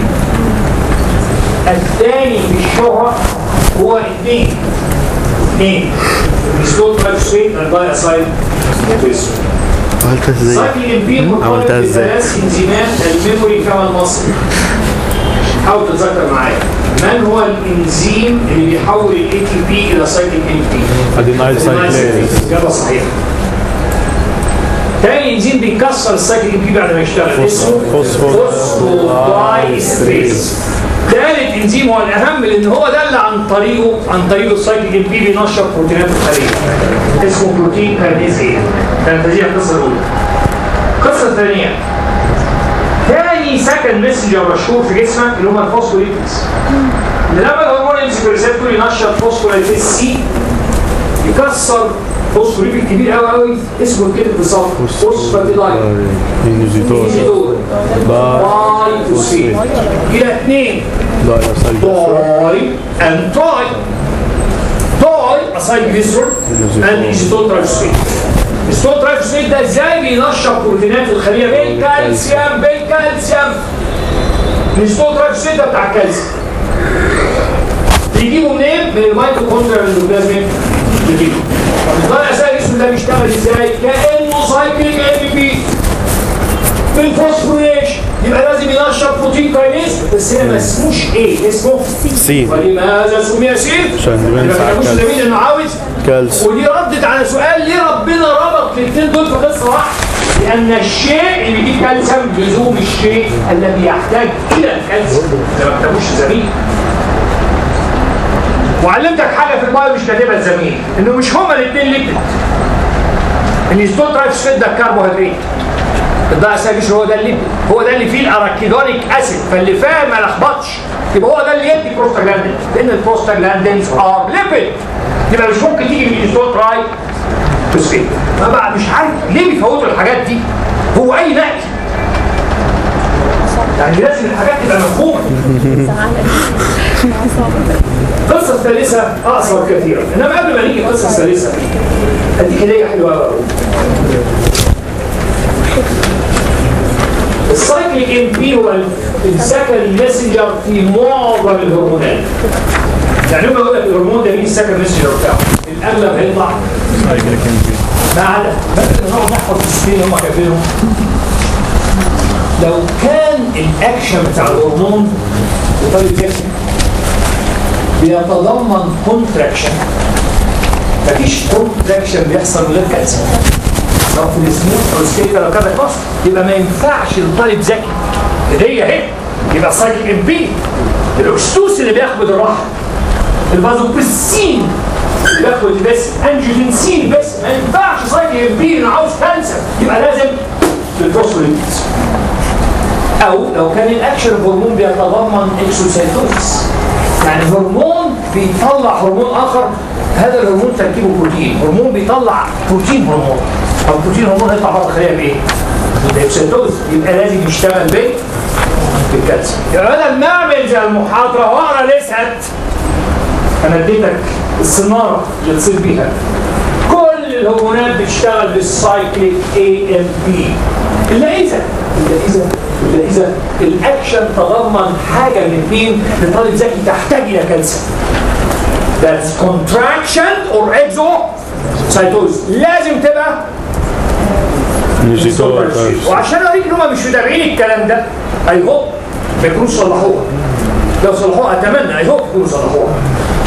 Speaker 4: الثاني في الشهرة هو اثنين اثنين السلوت ماكسويت الداي اسايد
Speaker 1: عملتها ازاي؟
Speaker 4: سايكل امبي مرتبط
Speaker 1: عملتها ازاي؟
Speaker 4: بثلاث انزيمات الميموري كما المصل حاول تتذكر معايا من هو الانزيم اللي بيحول الاي تي بي الى سايكل ام بي
Speaker 1: Adenyl cyclase.
Speaker 4: اجابه صحيحه تاني انزيم بيكسر السايكل ام بي بعد ما يشتغل اسمه فوسفودايستريز ثالث انزيم هو الاهم لان هو ده اللي عن طريقه عن طريقه السايكل ام بي بينشط بروتينات الخليه اسمه بروتين كارنيز ايه كانت هذه القصه الاولى القصه الثانيه تاني سكند ميسنجر مشهور في جسمك اللي هم الفوسفوليبيدز لما الهرمون يمسك الريسبتور ينشط فوسفوليبيد سي يكسر فوسفوليبيد كبير قوي قوي اسمه كده بالظبط فوسفاتيدايد
Speaker 1: Inositol.
Speaker 4: يزيدون باي فوسفيت الى اثنين
Speaker 1: Diacyclase.
Speaker 4: باي اند تراي تراي اسايد جليسرول اند ايزيتول ترايفوسفيت الستون ترايفوسفيت ده ازاي بينشط بروتينات الخليه بالكالسيوم بالكالسيوم الستون ترايفوسفيت ده بتاع الكالسيوم بيجيبوا منين؟ من الميتوكوندريا الاندوبلازميك بيجيبوا طب الضوء الاساسي الجسم ده بيشتغل ازاي؟ كانه سايكلينج ام بي بالفوسفوريشن يبقى لازم ينشط بروتين كاينيز بس هنا ما اسموش ايه؟ اسمه
Speaker 1: سي.
Speaker 4: ولماذا سمي سين؟
Speaker 1: عشان
Speaker 4: يبقى
Speaker 1: بينفع
Speaker 4: ما كانوش
Speaker 1: كالسيوم.
Speaker 4: زميل انه عاوز
Speaker 1: كالسيوم.
Speaker 4: ودي ردت على سؤال ليه ربنا ربط الاثنين دول في قصه واحده؟ لان الشيء اللي بيجيب كالسيوم لزوم الشيء الذي يحتاج الى الكالسيوم ده ما كتبوش زميل وعلمتك حاجه في البايو مش كاتبها الزميل انه مش هما الاثنين ليبيد الهيستون ترايفوسفيت ده الكربوهيدرات الضغط السايكليش هو ده الليبيد هو ده اللي فيه الاراكيدونيك اسيد فاللي فاهم ما لخبطش يبقى هو ده اللي يدي بروستاجلاندين لان البروستاجلاندينز ار ليبيد يبقى مش ممكن تيجي من الهيستون تراي فوسفيت ما بقى مش عارف ليه بيفوتوا الحاجات دي هو اي نقل يعني لازم الحاجات تبقى مفهومه القصة الثالثة أقصر كثيرا إنما قبل ما نيجي القصة الثالثة أديك هدية حلوة قوي السايكليك ام بي هو السكند ميسنجر في معظم الهرمونات يعني لما اقول لك الهرمون ده مين السكند ميسنجر بتاعه الاغلب هيطلع ما عدا بس نقعد نحفظ السنين اللي هم كاتبينهم لو كان الاكشن بتاع الهرمون بطريقه جسم بيتضمن كونتراكشن مفيش كونتراكشن بيحصل من غير كالسيوم سواء في السموث او السكيتر او كذا كلاس يبقى ما ينفعش لطالب ذكي هديه اهي يبقى سايكل ام بي الاكستوس اللي بياخد الراحه الفازوبريسين اللي بياخد بس انجيوتنسين بس ما ينفعش سايكل ام بي انا عاوز كانسر يبقى لازم الفوسفوليبيدز او لو كان الاكشن هرمون بيتضمن اكسوسايتوزس يعني هرمون بيطلع هرمون اخر هذا الهرمون تركيبه بروتين هرمون بيطلع بروتين هرمون طب البروتين هرمون هيطلع بره الخليه بايه؟ بالاكسوسايتوز يبقى لازم يشتغل بايه؟ بالكالسيوم يبقى بدل ما اعمل زي المحاضره واقرا لسعت انا اديتك الصناره اللي تصير بيها كل الهرمونات بتشتغل بالسايكليك اي ام بي الا اذا الا اذا الا اذا الاكشن تضمن حاجه من اثنين لطالب ذكي تحتاج الى كالسيوم That's contraction or exocytosis لازم تبقى
Speaker 1: Inositol.
Speaker 4: وعشان اوريك ان هم مش متابعين الكلام ده اي هوب ما يكونوش صلحوها لو صلحوها اتمنى اي هوب يكونوا صلحوها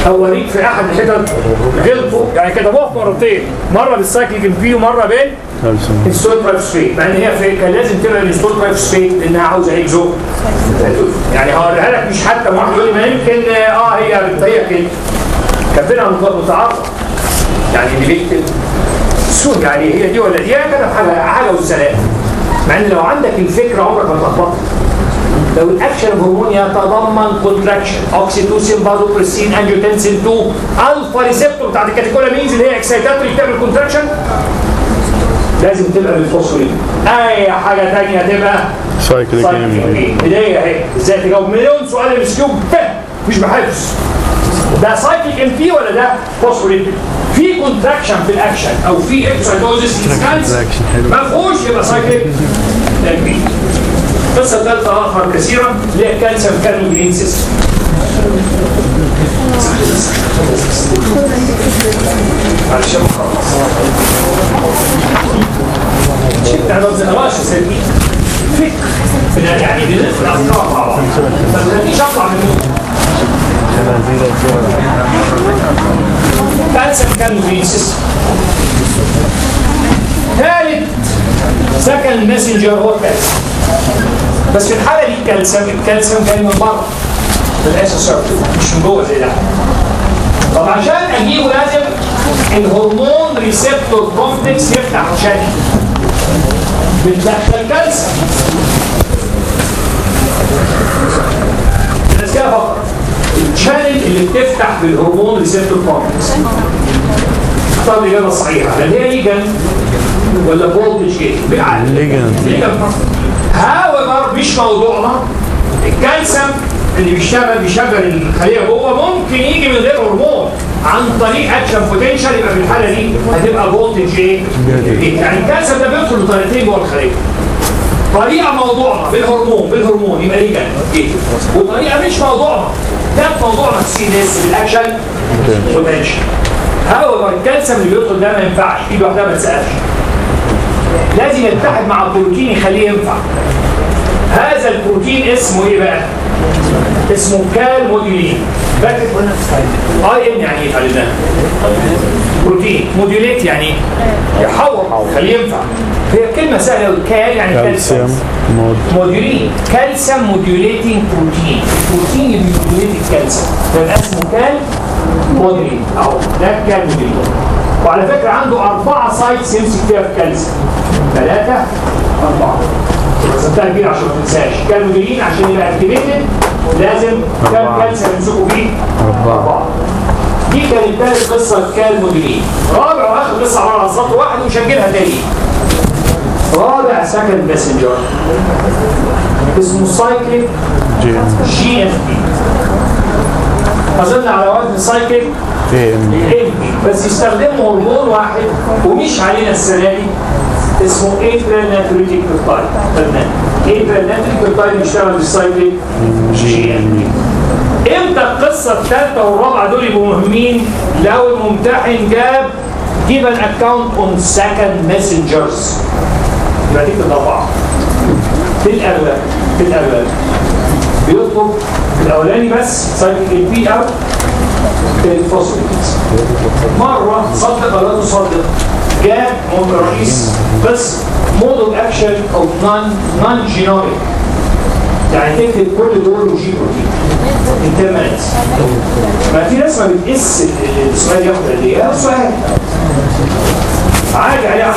Speaker 4: اوريك في احد الحتت غلطوا يعني كتبوها في مرتين مره بالسايكليك ام بي ومره بال
Speaker 1: كالسيوم
Speaker 4: الستول ترايفوسفيت مع ان هي في كان لازم تبقى الستول ترايفوسفيت لانها عاوزه اكزو يعني هوريها لك مش حتى واحد يقول لي ما يمكن اه هي هي كده كاتبينها متعارضه يعني اللي بيكتب سود يعني هي دي ولا دي كده حاجه حاجه والسلام مع ان لو عندك الفكره عمرك ما تلخبطها لو الاكشن هرمون يتضمن كونتراكشن اوكسيتوسين بازوبريسين انجيوتنسين 2 الفا ريسبتور بتاعت الكاتيكولامينز اللي هي اكسايتاتوري بتعمل كونتراكشن لازم تبقى بالفوسفورين اي حاجه ثانيه تبقى
Speaker 1: سايكليك ام
Speaker 4: بدايه اهي ازاي تجاوب مليون سؤال الاسكيوب مش بحفظ ده سايكليك ام بي ولا ده فوسفوريت في كونتراكشن في الاكشن او في اكسايتوزيس
Speaker 1: Contraction، حلو.
Speaker 4: ما فيهوش يبقى سايكليك ام بي قصه ثالثه اخر كثيرا اللي هي الكالسيوم كالموجين سيستم علشان خلاص شفت انا ما خلاص يا سيدي فكر في الأ- يعني بنلف الافكار مع بعض ما تخلينيش اطلع من النور كالسيوم كالموجين سيستم ثالث سكند ماسنجر هو الكالسيوم بس في الحاله دي الكالسيوم الكالسيوم جاي من بره من الاسوسيرت مش من جوه زي ده طب عشان اجيبه لازم الهرمون ريسبتور كومبلكس يفتح عشان بتدخل كالسيوم الناس كده فقط الشانل اللي بتفتح بالهرمون ريسبتور كومبلكس اختار الاجابه الصحيحه هل هي ليجن ولا فولتج جيت بالعقل
Speaker 1: Ligand.
Speaker 4: ليجن هاويفر مش موضوعنا الكالسيوم اللي بيشتغل بيشغل الخليه جوه ممكن يجي من غير هرمون عن طريق اكشن بوتنشال يبقى في الحاله دي هتبقى فولتج ايه؟ يعني الكالسيوم ده بيدخل بطريقتين جوه الخليه طريقه موضوعنا بالهرمون بالهرمون يبقى ليجن ايه وطريقه مش موضوعنا ده موضوعنا السي دي اس بالاكشن بوتنشال هاويفر الكالسيوم اللي بيدخل ده ما ينفعش دي لوحدها ما تسالش لازم يتحد مع البروتين يخليه ينفع هذا البروتين اسمه ايه بقى اسمه كال موديولين فاكر اي ام يعني ايه خلينا بروتين موديوليت يعني ايه يحور خليه ينفع هي كلمه سهله أوي. كال يعني
Speaker 1: كالسيوم
Speaker 4: كالسيوم
Speaker 1: مود
Speaker 4: موديولين كالسيوم موديوليتنج بروتين البروتين اللي بيموديوليت الكالسيوم يبقى اسمه كال موديولين اهو ده كال موديولين وعلى فكره عنده اربعه سايتس يمسك فيها في الكالسيوم ثلاثه اربعه رسمتها كبيره عشان ما تنساش كال موديولين عشان يبقى اكتيفيتد لازم كام
Speaker 1: أربعة.
Speaker 4: كالسيوم يمسكوا فيه
Speaker 1: أربعة.
Speaker 4: اربعه دي كانت ثالث قصه كال موديولين رابع واخر قصه عباره عن سطر واحد ومسجلها تاني رابع سكند ماسنجر اسمه سايكليك
Speaker 1: جي
Speaker 4: جي اف بي اظن على وزن سايكليك
Speaker 1: اي ام
Speaker 4: ام بي بس يستخدموا هرمون واحد ومش علينا السنه دي اسمه ايبريل ناتريتيك بيبتايد فنان ايبريل ناتريتيك بيبتايد بيشتغل بالسايكليك جي اف بي امتى القصه الثالثه والرابعه دول يبقوا مهمين لو الممتحن جاب give an account on second messengers يبقى دي الاربعه في الاغلب في الاغلب بيطلب الاولاني بس سايكل البي او الفوسفيتس مره صدق ولا لا تصدق جاب من رئيس بس مود اوف اكشن اوف نون نون جينوميك يعني تكتب كل دول وجي بروتين انترمنت ما في ناس ما بتقيس ال- السؤال ياخد قد ايه هذا سؤال عادي عليه 10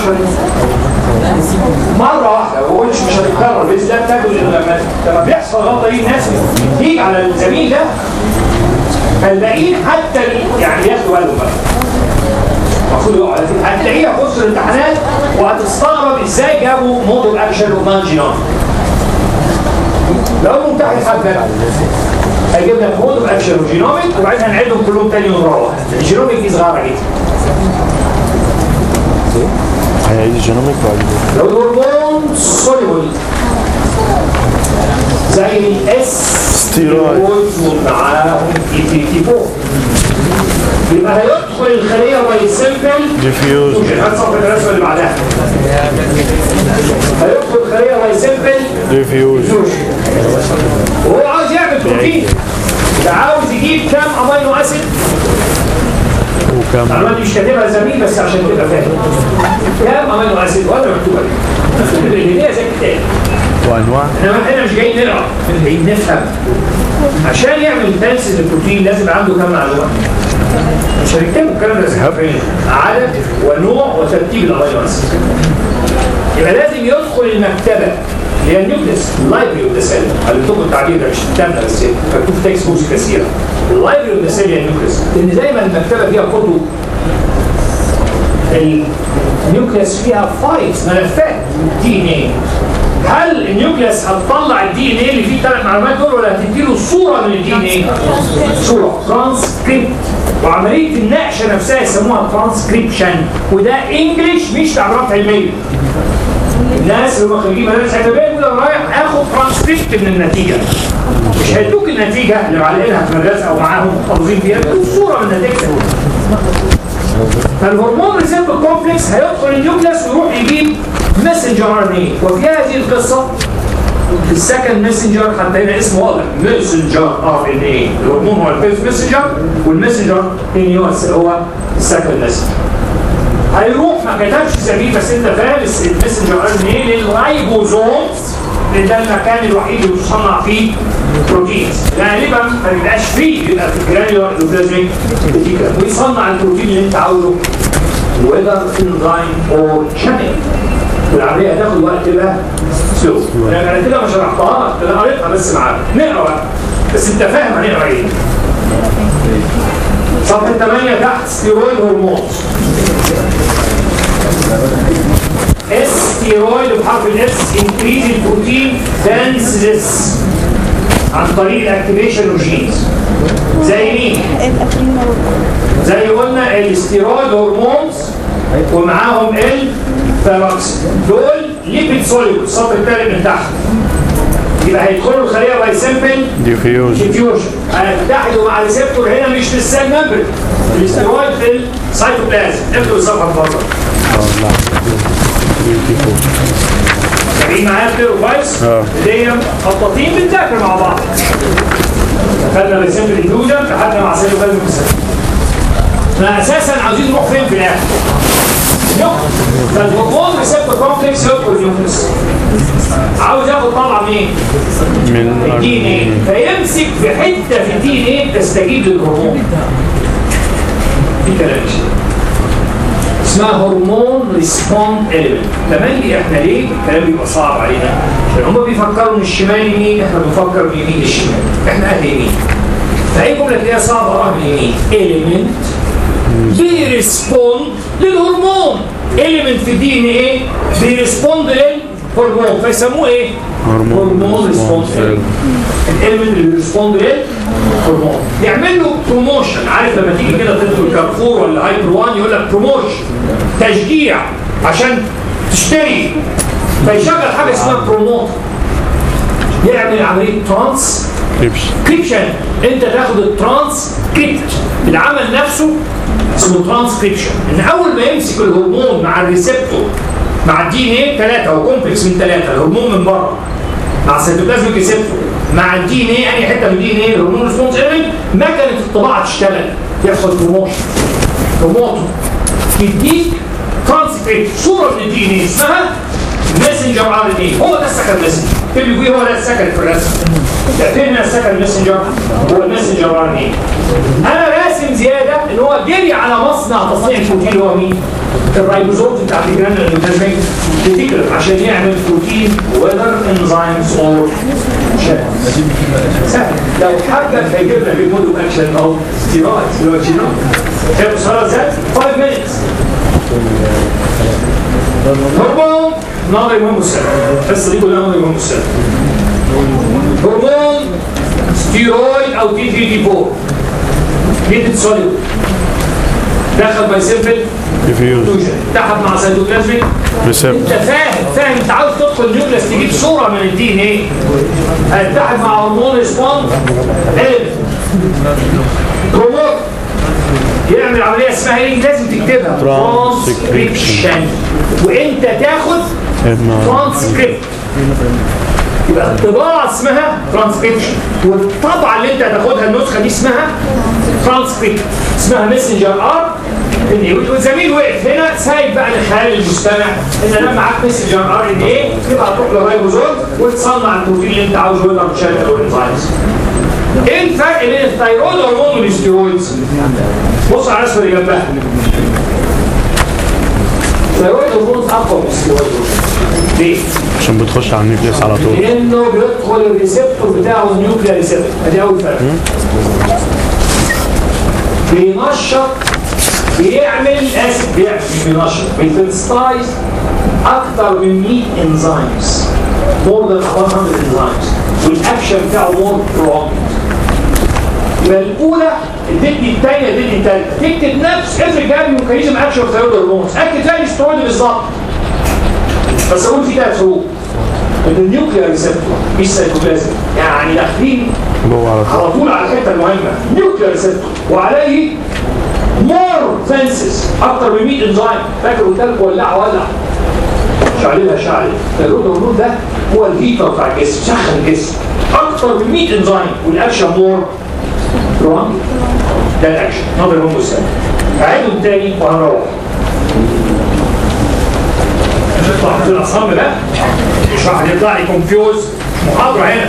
Speaker 4: مره واحده ما بقولش مش هتتكرر باذن الله بتاكل لما لما بيحصل غلطه دي الناس بتيجي على الزميل ده فالباقيين حتى يعني ياخدوا بالهم بقى المفروض يقعوا على كده هتلاقيه يخش الامتحانات وهتستغرب ازاي جابوا موديل اكشن ومان جينوم لو الممتحن خد بالك هيجيب لك موديل اكشن وجينوميك وبعدين هنعيدهم كلهم تاني ونروح الجينوميك دي صغيره جدا
Speaker 1: هيعيد الجينوميك بعد كده
Speaker 4: لو الهرمون سوليبل زي الاس
Speaker 1: ستيرويد.
Speaker 4: ومعاهم اي تي تي 4 يبقى هيدخل الخليه باي سيمبل
Speaker 1: ديفيوز
Speaker 4: هات صفحه الرسمه اللي بعدها هيدخل الخليه باي سيمبل
Speaker 1: ديفيوز
Speaker 4: وهو عاوز يعمل البروتين ده عاوز يجيب كام امينو اسيد
Speaker 1: وكم
Speaker 4: المعلومات دي مش كاتبها زميل بس عشان تبقى فاهم كام امينو اسيد ولا مكتوبه دي اللي هي زي الكتاب
Speaker 1: وانواع
Speaker 4: احنا احنا مش جايين نقرا احنا جايين نفهم عشان يعمل تنسيز البروتين لازم يبقى عنده كام معلومه مش هنكتبه الكلام ده فين عدد ونوع وترتيب الامينو اسيد يبقى لازم يدخل المكتبه اللي هي النيوكليس اللايبرري اوف ذا سيل علمتكم التعبير ده مش الكتاب بس مكتوب في تكست بوكس كثيره اللايبرري اوف ذا سيل هي النيوكليس لان زي ما المكتبه فيها كتب النيوكليس فيها فايلز ملفات دي ان ايه هل النيوكليس هتطلع الدي ان ايه اللي فيه ثلاث معلومات دول ولا هتديله صوره من الدي ان ايه؟ صوره ترانسكريبت وعمليه النقشه نفسها يسموها ترانسكريبشن وده انجلش مش تعبيرات علميه الناس اللي هم خريجين مدارس علميه يقول انا رايح اخد ترانسكريبت من النتيجه مش هيدوك النتيجه اللي معلقينها في المدرسه او معاهم محافظين فيها يدوك صوره من النتيجه فالهرمون ريسبتور كومبلكس هيدخل النيوكليس ويروح يجيب ماسنجر ار ان اي وفي هذه القصه السكند ماسنجر حتى هنا اسمه واضح ماسنجر ار ان اي الهرمون هو الفيرست ماسنجر والماسنجر ان هو السكند ماسنجر هيروح ما كتبش سبيل بس انت فاهم الماسنجر ار ان اي للرايبوزومز لان ده المكان الوحيد اللي بتصنع فيه بروتينز غالبا ما بيبقاش فيه بيبقى في الجرانيولار اندوبلازميك ويصنع البروتين اللي انت عاوزه whether enzyme or channel والعمليه هتاخد وقت بقى سلو انا كده ما شرحتهاش انا قريتها بس معاك نقرا بقى بس انت فاهم هنقرا ايه صفحه 8 تحت ستيرويد هرمونز ستيرويد بحرف الاس انكريز البروتين دانسلس عن طريق الاكتيفيشن وجينز زي مين؟
Speaker 5: الأفرينا
Speaker 4: زي قلنا الستيرويد هرمونز ومعاهم الثيروكسين دول ليبيد سوليبل السطر الثالث من تحت يبقى هيدخلوا الخليه باي سمبل
Speaker 1: ديفيوز
Speaker 4: ديفيوجن هيتحدوا مع ريسبتور هنا مش في السيل ممبر الاستيرويد في السيتوبلازم افتحوا الصفحه اتفضل جايين معايا كده كويس؟
Speaker 1: اه.
Speaker 4: اللي هي خطاطين بنذاكر مع بعض خدنا ريسبتور ديفيوجن لحد مع سيتوبلازم في السيل احنا اساسا عاوزين نروح فين في الاخر؟ نقطة فالهرمون ريسبتور كومبلكس يدخل النيوكليس عاوز ياخد طلعه منين؟
Speaker 1: من
Speaker 4: الدي ان ايه فيمسك في حته في الدي ان ايه تستجيب للهرمون في كلام اسمها هرمون ريسبوند اليمنت تملي احنا ليه الكلام بيبقى صعب علينا عشان هم بيفكروا من الشمال يمين احنا بنفكر من اليمين للشمال احنا اهل يمين فاي جمله تلاقيها صعبه اقراها من اليمين اليمنت بيرسبوند للهرمون اليمنت في الدي ان ايه بيرسبوند للهرمون فيسموه ايه؟
Speaker 1: هرمون
Speaker 4: هرمون ريسبوند الاليمنت اللي بيرسبوند للهرمون يعمل له بروموشن عارف لما تيجي كده تدخل كارفور ولا هايبر وان يقول لك بروموشن تشجيع عشان تشتري فيشغل حاجه اسمها بروموت يعمل عمليه ترانس
Speaker 1: كريبش
Speaker 4: كريبشن انت تاخد الترانسكريبت العمل نفسه اسمه ترانسكريبشن ان اول ما يمسك الهرمون مع الريسبتور مع الدي ان ايه ثلاثه هو كومبلكس من ثلاثه الهرمون من بره مع السيتوبلازميك ريسبتور مع الدي ان ايه اي حته من الدي ان ايه الهرمون ريسبونس ايمنت مكنه الطباعه تشتغل يحصل بروموشن بروموتو تديك ترانسكريبت صوره من الدي ان ايه اسمها ماسنجر ار ان اي هو ده السكند ماسنجر اللي فيه هو ده السكند في الرسم فين السكند ماسنجر هو الماسنجر ار ان اي انا راسم زياده ان هو جري على مصنع تصنيع البروتين اللي هو مين؟ الرايبوزوم بتاع الجراند الانتاجمنت بتكرر عشان يعمل بروتين وذر انزيمز اور سهل لو حابب هيجيب لك المود اوف اكشن او ستيرويد اللي هو جينوم هي بصراحه ذات 5 minutes هرمون نظري مهم السنة القصة دي كلها نظري مهم السنة هرمون ستيرويد او تي 3 تي 4 ليبيد سوليد دخل باي سيمبل
Speaker 1: ديفيوز
Speaker 4: فيوجن اتحد مع سيتوبلازميك
Speaker 1: ريسبت
Speaker 4: انت فاهم فاهم انت عاوز تدخل نيوكليس تجيب صوره من الدي ان ايه هيتحد مع هرمون ريسبوند بروموت يعمل عمليه اسمها ايه لازم تكتبها ترانسكريبشن وانت تاخد ترانسكريبت يبقى الطباعه اسمها ترانسكريبشن والطبعه اللي انت هتاخدها النسخه دي اسمها ترانسكريبت اسمها ميسنجر ار والزميل وقف هنا سايب بقى لخيال المستمع ان انا معاك ميسنجر ار ان ايه يبقى تروح للرايبوزوم وتصنع البروتين اللي انت عاوزه يقدر تشغل الانزيمز ايه الفرق بين الثايرويد هرمون والاستيرويدز؟ بص على الرسمه اللي جنبها الثايرويد هرمون اقوى من الاستيرويد ليه؟
Speaker 1: عشان بتخش على النيوكليس على طول
Speaker 4: لانه بيدخل الريسبتور بتاعه النيوكليير ريسبتور ادي اول فرق بينشط بيعمل اسف بيعمل بينشط بيتنستايز اكتر من 100 انزيمز مور ذان 100 انزيمز والاكشن بتاعه مور برونج يبقى الاولى تدي الثانيه تدي الثالثه تكتب نفس افرق جاب ميكانيزم اكشن اوف ثايرويد هرمونز اكتب زي الاسترويد بالظبط بس اقول في ثلاث حروف ان النيوكليير ريسبتور مش سيتوبلازم يعني داخلين
Speaker 1: جوه على طول
Speaker 4: على طول على الحته المهمه نيوكليير ريسبتور وعليه مور فانسز اكتر من 100 انزيم فاكر قلت لك ولع ولع شعللها شعل الثايرويد هرمون ده هو الهيتر بتاع الجسم سخن الجسم اكتر من 100 انزيم والاكشن مور رونج ده الاكشن نظر هم السنه هعيده تاني وهنروح نطلع في الاصم ده مش واحد يطلع لي كونفيوز محاضره هنا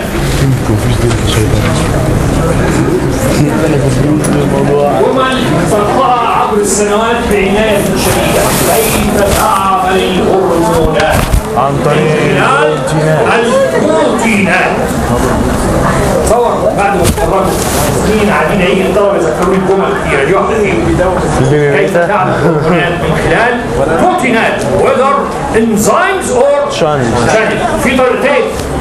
Speaker 4: ومن صدقها عبر السنوات بعناية شديدة كيف تعمل الهرمونات
Speaker 1: عن طريق
Speaker 4: خلال البروتينات تصور بعد ما اتخرجوا سنين قاعدين هيجي الطلبه يذكروني بجمل كتيره دي واحده فيهم كيف تعمل الهرمونات من خلال بروتينات whether enzymes or
Speaker 1: Channels.
Speaker 4: channels. في طريقتين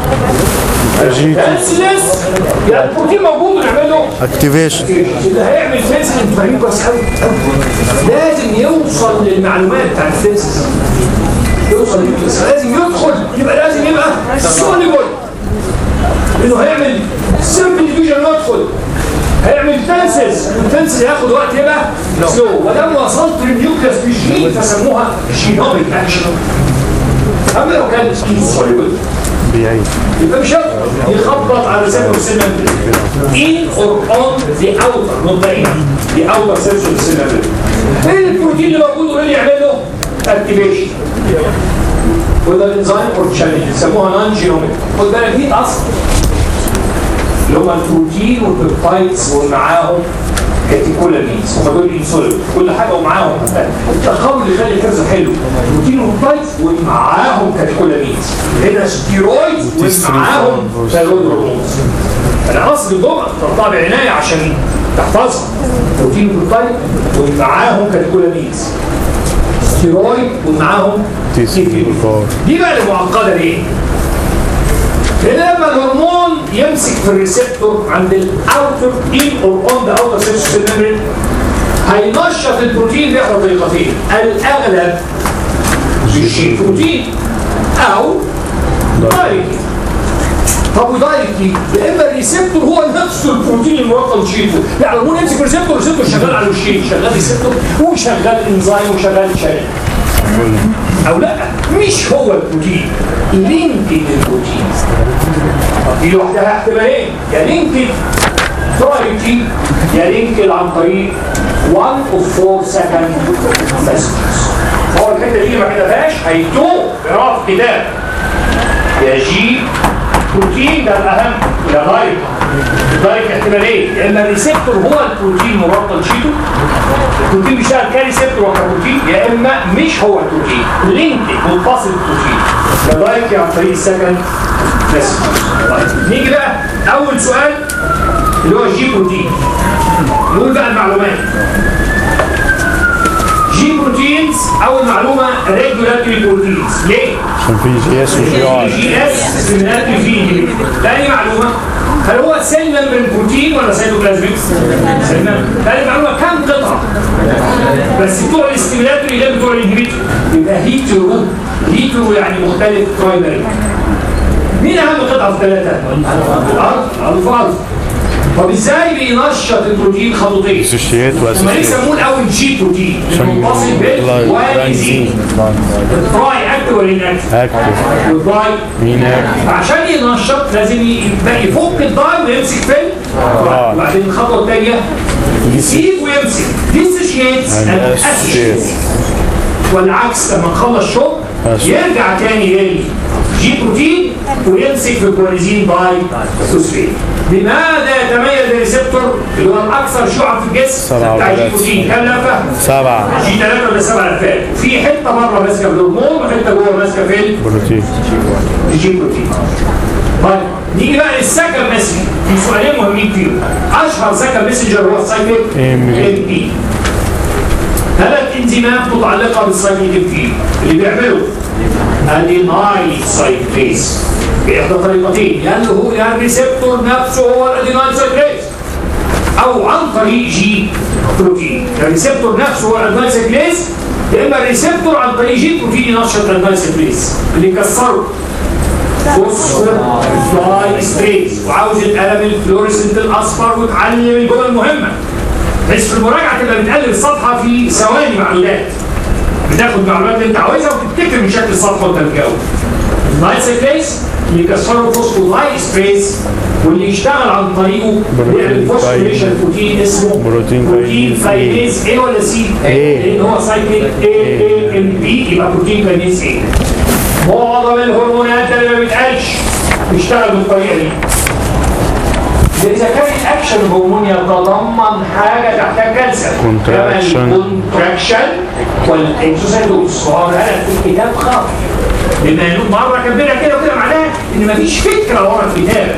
Speaker 4: انسلس يعني البروتين موجود ونعمل له
Speaker 1: اكتيفيشن
Speaker 4: اللي هيعمل سنسز انت فاهمين كويس قوي لازم يوصل للمعلومات بتاعت السنسز يوصل للنيوكليس لازم يدخل يبقى لازم يبقى سوليبل انه هيعمل سيمبل ديفيجن يدخل هيعمل تنسز التنسز هياخد وقت يبقى سلو ولما وصلت للنيوكليس بالجين فسموها جينوميك اكشن اما لو كان سوليبل
Speaker 1: بيعيد
Speaker 4: يبقى مش هيقدر يخبط على سنة والسنة in or on the outer not the inner the outer cells of the cell ايه البروتين اللي موجود وايه اللي يعمل له activation وده الانزيم اور تشالنج يسموها نون جينوميك خد بالك دي اصل اللي هم البروتين والبيبتايدز ومعاهم كاتيكولامينز هم دول انسولين كل حاجه ومعاهم التقابل اللي يخلي الكبسه حلو بروتين وبيبتايدز ومعاهم كاتيكولامينز هنا ستيرويدز ومعاهم ثايرويد هرمونز انا قصد الجمعه تحطها بعنايه عشان تحفظها بروتين وبيبتايد ومعاهم كاتيكولامينز ستيرويد ومعاهم
Speaker 1: تي سي فور
Speaker 4: دي بقى المعقده ليه؟ لان لما الهرمون يمسك في الريسبتور عند الاوتر ان اور اون ذا اوتر سيرفيس ميمبرين هينشط البروتين بإحدى طريقتين الاغلب يشيل بروتين او دايركتلي طب ودايركتلي يا اما الريسبتور هو نفسه البروتين المرطب شيته يعني الهرمون يمسك الريسبتور الريسبتور شغال على الوشين شغال ريسبتور وشغال انزيم وشغال شانل او لا مش هو البروتين لينكد البروتين دي لوحدها احتمالين يا لينكد دايركتلي يا لينكد عن طريق 1 of 4 second messages هو الحته دي ما كتبهاش هيدوه قراءه في كتاب يا جي بروتين ده الاهم يا دايركت دايركت احتمالين يا اما الريسبتور هو البروتين مربط شيته البروتين بيشتغل كريسبتور وكبروتين يا اما مش هو البروتين لينك متصل بالبروتين يا دايركت عن طريق السكند بس طيب نيجي بقى اول سؤال اللي هو الجي بروتين نقول بقى المعلومات جي بروتينز اول معلومه ريجولاتوري بروتينز ليه؟
Speaker 1: عشان في جي اس وجي ار
Speaker 4: جي اس سيميلاريتي في ثاني معلومه هل هو سيل ممبرين بروتين ولا سيتوبلازميك؟ سيل ممبرين ثاني معلومه كم قطعه؟ بس بتوع الاستيميلاتوري غير بتوع الانهبيتور يبقى هيترو هيترو يعني مختلف برايمري مين اهم قطعه في الثلاثه؟ الارض الفاض طب ازاي بينشط البروتين خطوتين؟
Speaker 1: اسوشيات
Speaker 4: لما ليه
Speaker 1: واسوشيات
Speaker 4: سموه الاول جي بروتين المنفصل بالوايزين التراي اكتف ولا انكتف؟
Speaker 1: اكتف
Speaker 4: والداي
Speaker 1: مين اكتف
Speaker 4: عشان ينشط لازم يبقى يفك الداي ويمسك في
Speaker 1: آه.
Speaker 4: وبعدين الخطوه الثانيه يسيب ويمسك ديسوشيتس
Speaker 1: And
Speaker 4: اند
Speaker 1: associates.
Speaker 4: اسوشيتس والعكس لما نخلص شغل
Speaker 1: Associates.
Speaker 4: يرجع تاني للجي بروتين ويمسك في الكواليزين باي فوسفيت لماذا يتميز الريسبتور اللي هو الاكثر شيوعا في الجسم
Speaker 1: سبعة
Speaker 4: بتاع الجي
Speaker 1: وثلاثين.
Speaker 4: بروتين كام لفه؟
Speaker 1: سبعة
Speaker 4: جي 3 ولا 7 لفات وفي حته بره ماسكه في الهرمون وحته جوه ماسكه في ال-
Speaker 1: بروتين
Speaker 4: الجي بروتين طيب نيجي بقى للسكن ميسنجر في سؤالين مهمين فيهم اشهر سكن ميسنجر هو السايكليك
Speaker 1: ام
Speaker 4: بي ثلاث انزيمات متعلقه بالسايكليك ام بي اللي بيعملوا ادينايل سايكليز باحدى طريقتين يا اللي هو يا الريسبتور نفسه هو الادينايل سايكليز او عن طريق جي بروتين الريسبتور نفسه هو الادينايل سايكليز يا اما الريسبتور عن طريق جي بروتين ينشط الادينايل سايكليز اللي يكسره فوسفور فلاي ستريز وعاوز القلم الفلوريسنت الاصفر وتعلم الجمل المهمه بس في المراجعه تبقى بتقلب الصفحه في ثواني معلومات بتاخد المعلومات اللي انت عاوزها وتفتكر من شكل الصفحه وانت بتجاوب النايت سيكليس اللي يكسروا فوسفولاي ستريز واللي يشتغل عن طريقه بيعمل فوسفوريشن بروتين اسمه
Speaker 1: بروتين
Speaker 4: بروتين
Speaker 1: كاينيز
Speaker 4: كاينيز ايه ولا سي؟
Speaker 1: إيه.
Speaker 4: لان هو سايكليك اي اي ام بي يبقى بروتين كاينيز ايه معظم الهرمونات اللي ما بتقالش بتشتغل بالطريقه دي إذا كان الأكشن الهرموني يتضمن حاجة تحتاج كالسيوم
Speaker 1: Contraction.
Speaker 4: الكونتراكشن والإكسوسايتوز وهقولها لك في الكتاب خاطئ بما إنه مرة كبيرة كده وكده معناها إن مفيش فكرة ورا الكتاب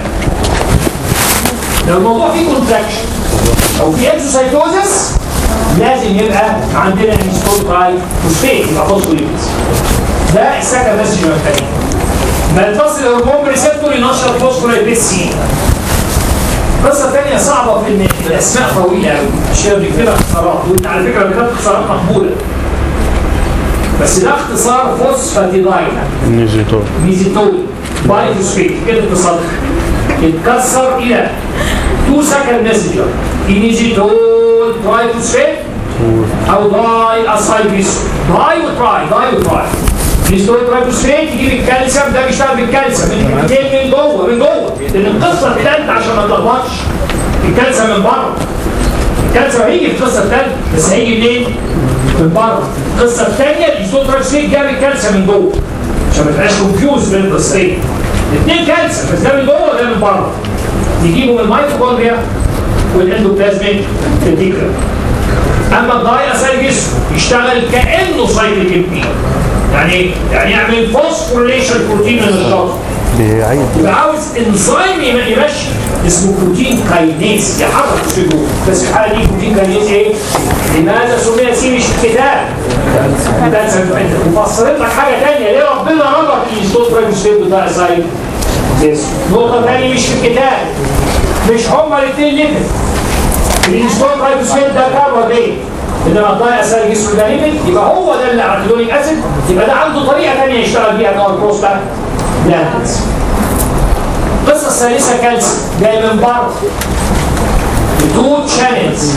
Speaker 4: لو الموضوع فيه كونتراكشن أو فيه إكسوسايتوزس لازم يبقى عندنا انستول تاي فوسفيت يبقى فوسفوليبيدز ده السكن بس اللي محتاجين ما يتصل الهرمون ريسبتور ينشط فوسفوليبيد سي قصة تانية صعبة في ان الاسماء طويلة قوي عشان بنكتبها اختصارات وانت على فكرة بتكتب اختصارات مقبولة بس ده اختصار فوسفاتيداين
Speaker 1: نيجيتور
Speaker 4: ميزيتول بايفوسفيت كده اتصال يتكسر الى تو سكند ميسنجر اينيزيتول ترايفوسفيت او داي اسايبيس داي وتراي داي وتراي ميزيتول ترايفوسفيت يجيب الكالسيوم ده بيشتغل بالكالسيوم من من من جوه من جوه لان القصه الثالثه عشان ما تلخبطش الكالسيوم من بره الكالسيوم هيجي في القصه الثالثه بس هيجي منين؟ من بره القصه الثانيه الميزيتول ترايفوسفيت جاب الكالسيوم من جوه عشان ما تبقاش كونفيوز بين القصتين الاثنين كالسيوم بس ده من جوه وده من بره نجيبه من الميتوكوندريا والاندوبلازميك ريتيكولم اما الداي اسايجس يشتغل كانه سايكليك ام بي يعني ايه؟ يعني يعمل فوسفوريليشن بروتين من الشاطئ
Speaker 1: بيعيد
Speaker 4: يبقى عاوز انزيم يم- يمشي اسمه بروتين كاينيز يحرك السجون بس في الحاله دي بروتين كاينيز ايه؟ لماذا سمي سي مش في الكتاب؟ ده سبب- مفسرين لك حاجه ثانيه ليه ربنا ربط الانستوت رايبوسفيت بتاع سايد نقطه ثانيه مش في الكتاب مش هما الاثنين ليبيد الانستوت رايبوسفيت ده كاربوهيدرات انما الضايع اسال جسمه ده ليبيد يبقى هو ده اللي اركيدونيك اسيد يبقى ده عنده طريقه ثانيه يشتغل بيها نوع البروستا لاكتس القصه الثالثه كالسيوم جاي من بره تو تشانلز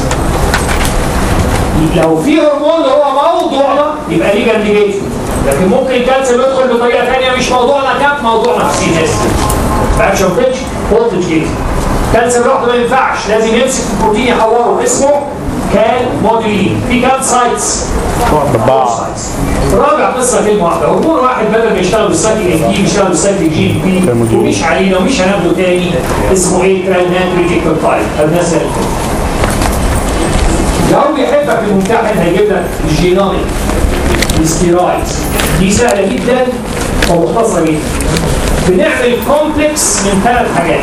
Speaker 4: لو في هرمون هو موضوعنا يبقى ليه جانديجيتد لكن ممكن الكالسيوم يدخل بطريقه ثانيه مش موضوعنا كاب موضوعنا في سي اس فاكشن بيتش فولتج جيت كالسيوم لوحده ما ينفعش لازم يمسك البروتين يحوره اسمه كان موديولين في كام سايتس
Speaker 1: أربعة
Speaker 4: رابع قصه كلمه واحده هرمون واحد بدل ما يشتغل بالسايكل ام بي بيشتغل بالسايكل جي ام بي
Speaker 1: كالموديولين.
Speaker 4: ومش علينا ومش هناخده تاني اسمه ايه ترانات فايل الناس اللي لو بيحبك الممتحن هيجيب لك الجينوميك الستيرويدز دي سهله جدا ومختصره جدا بنعمل كومبلكس من ثلاث حاجات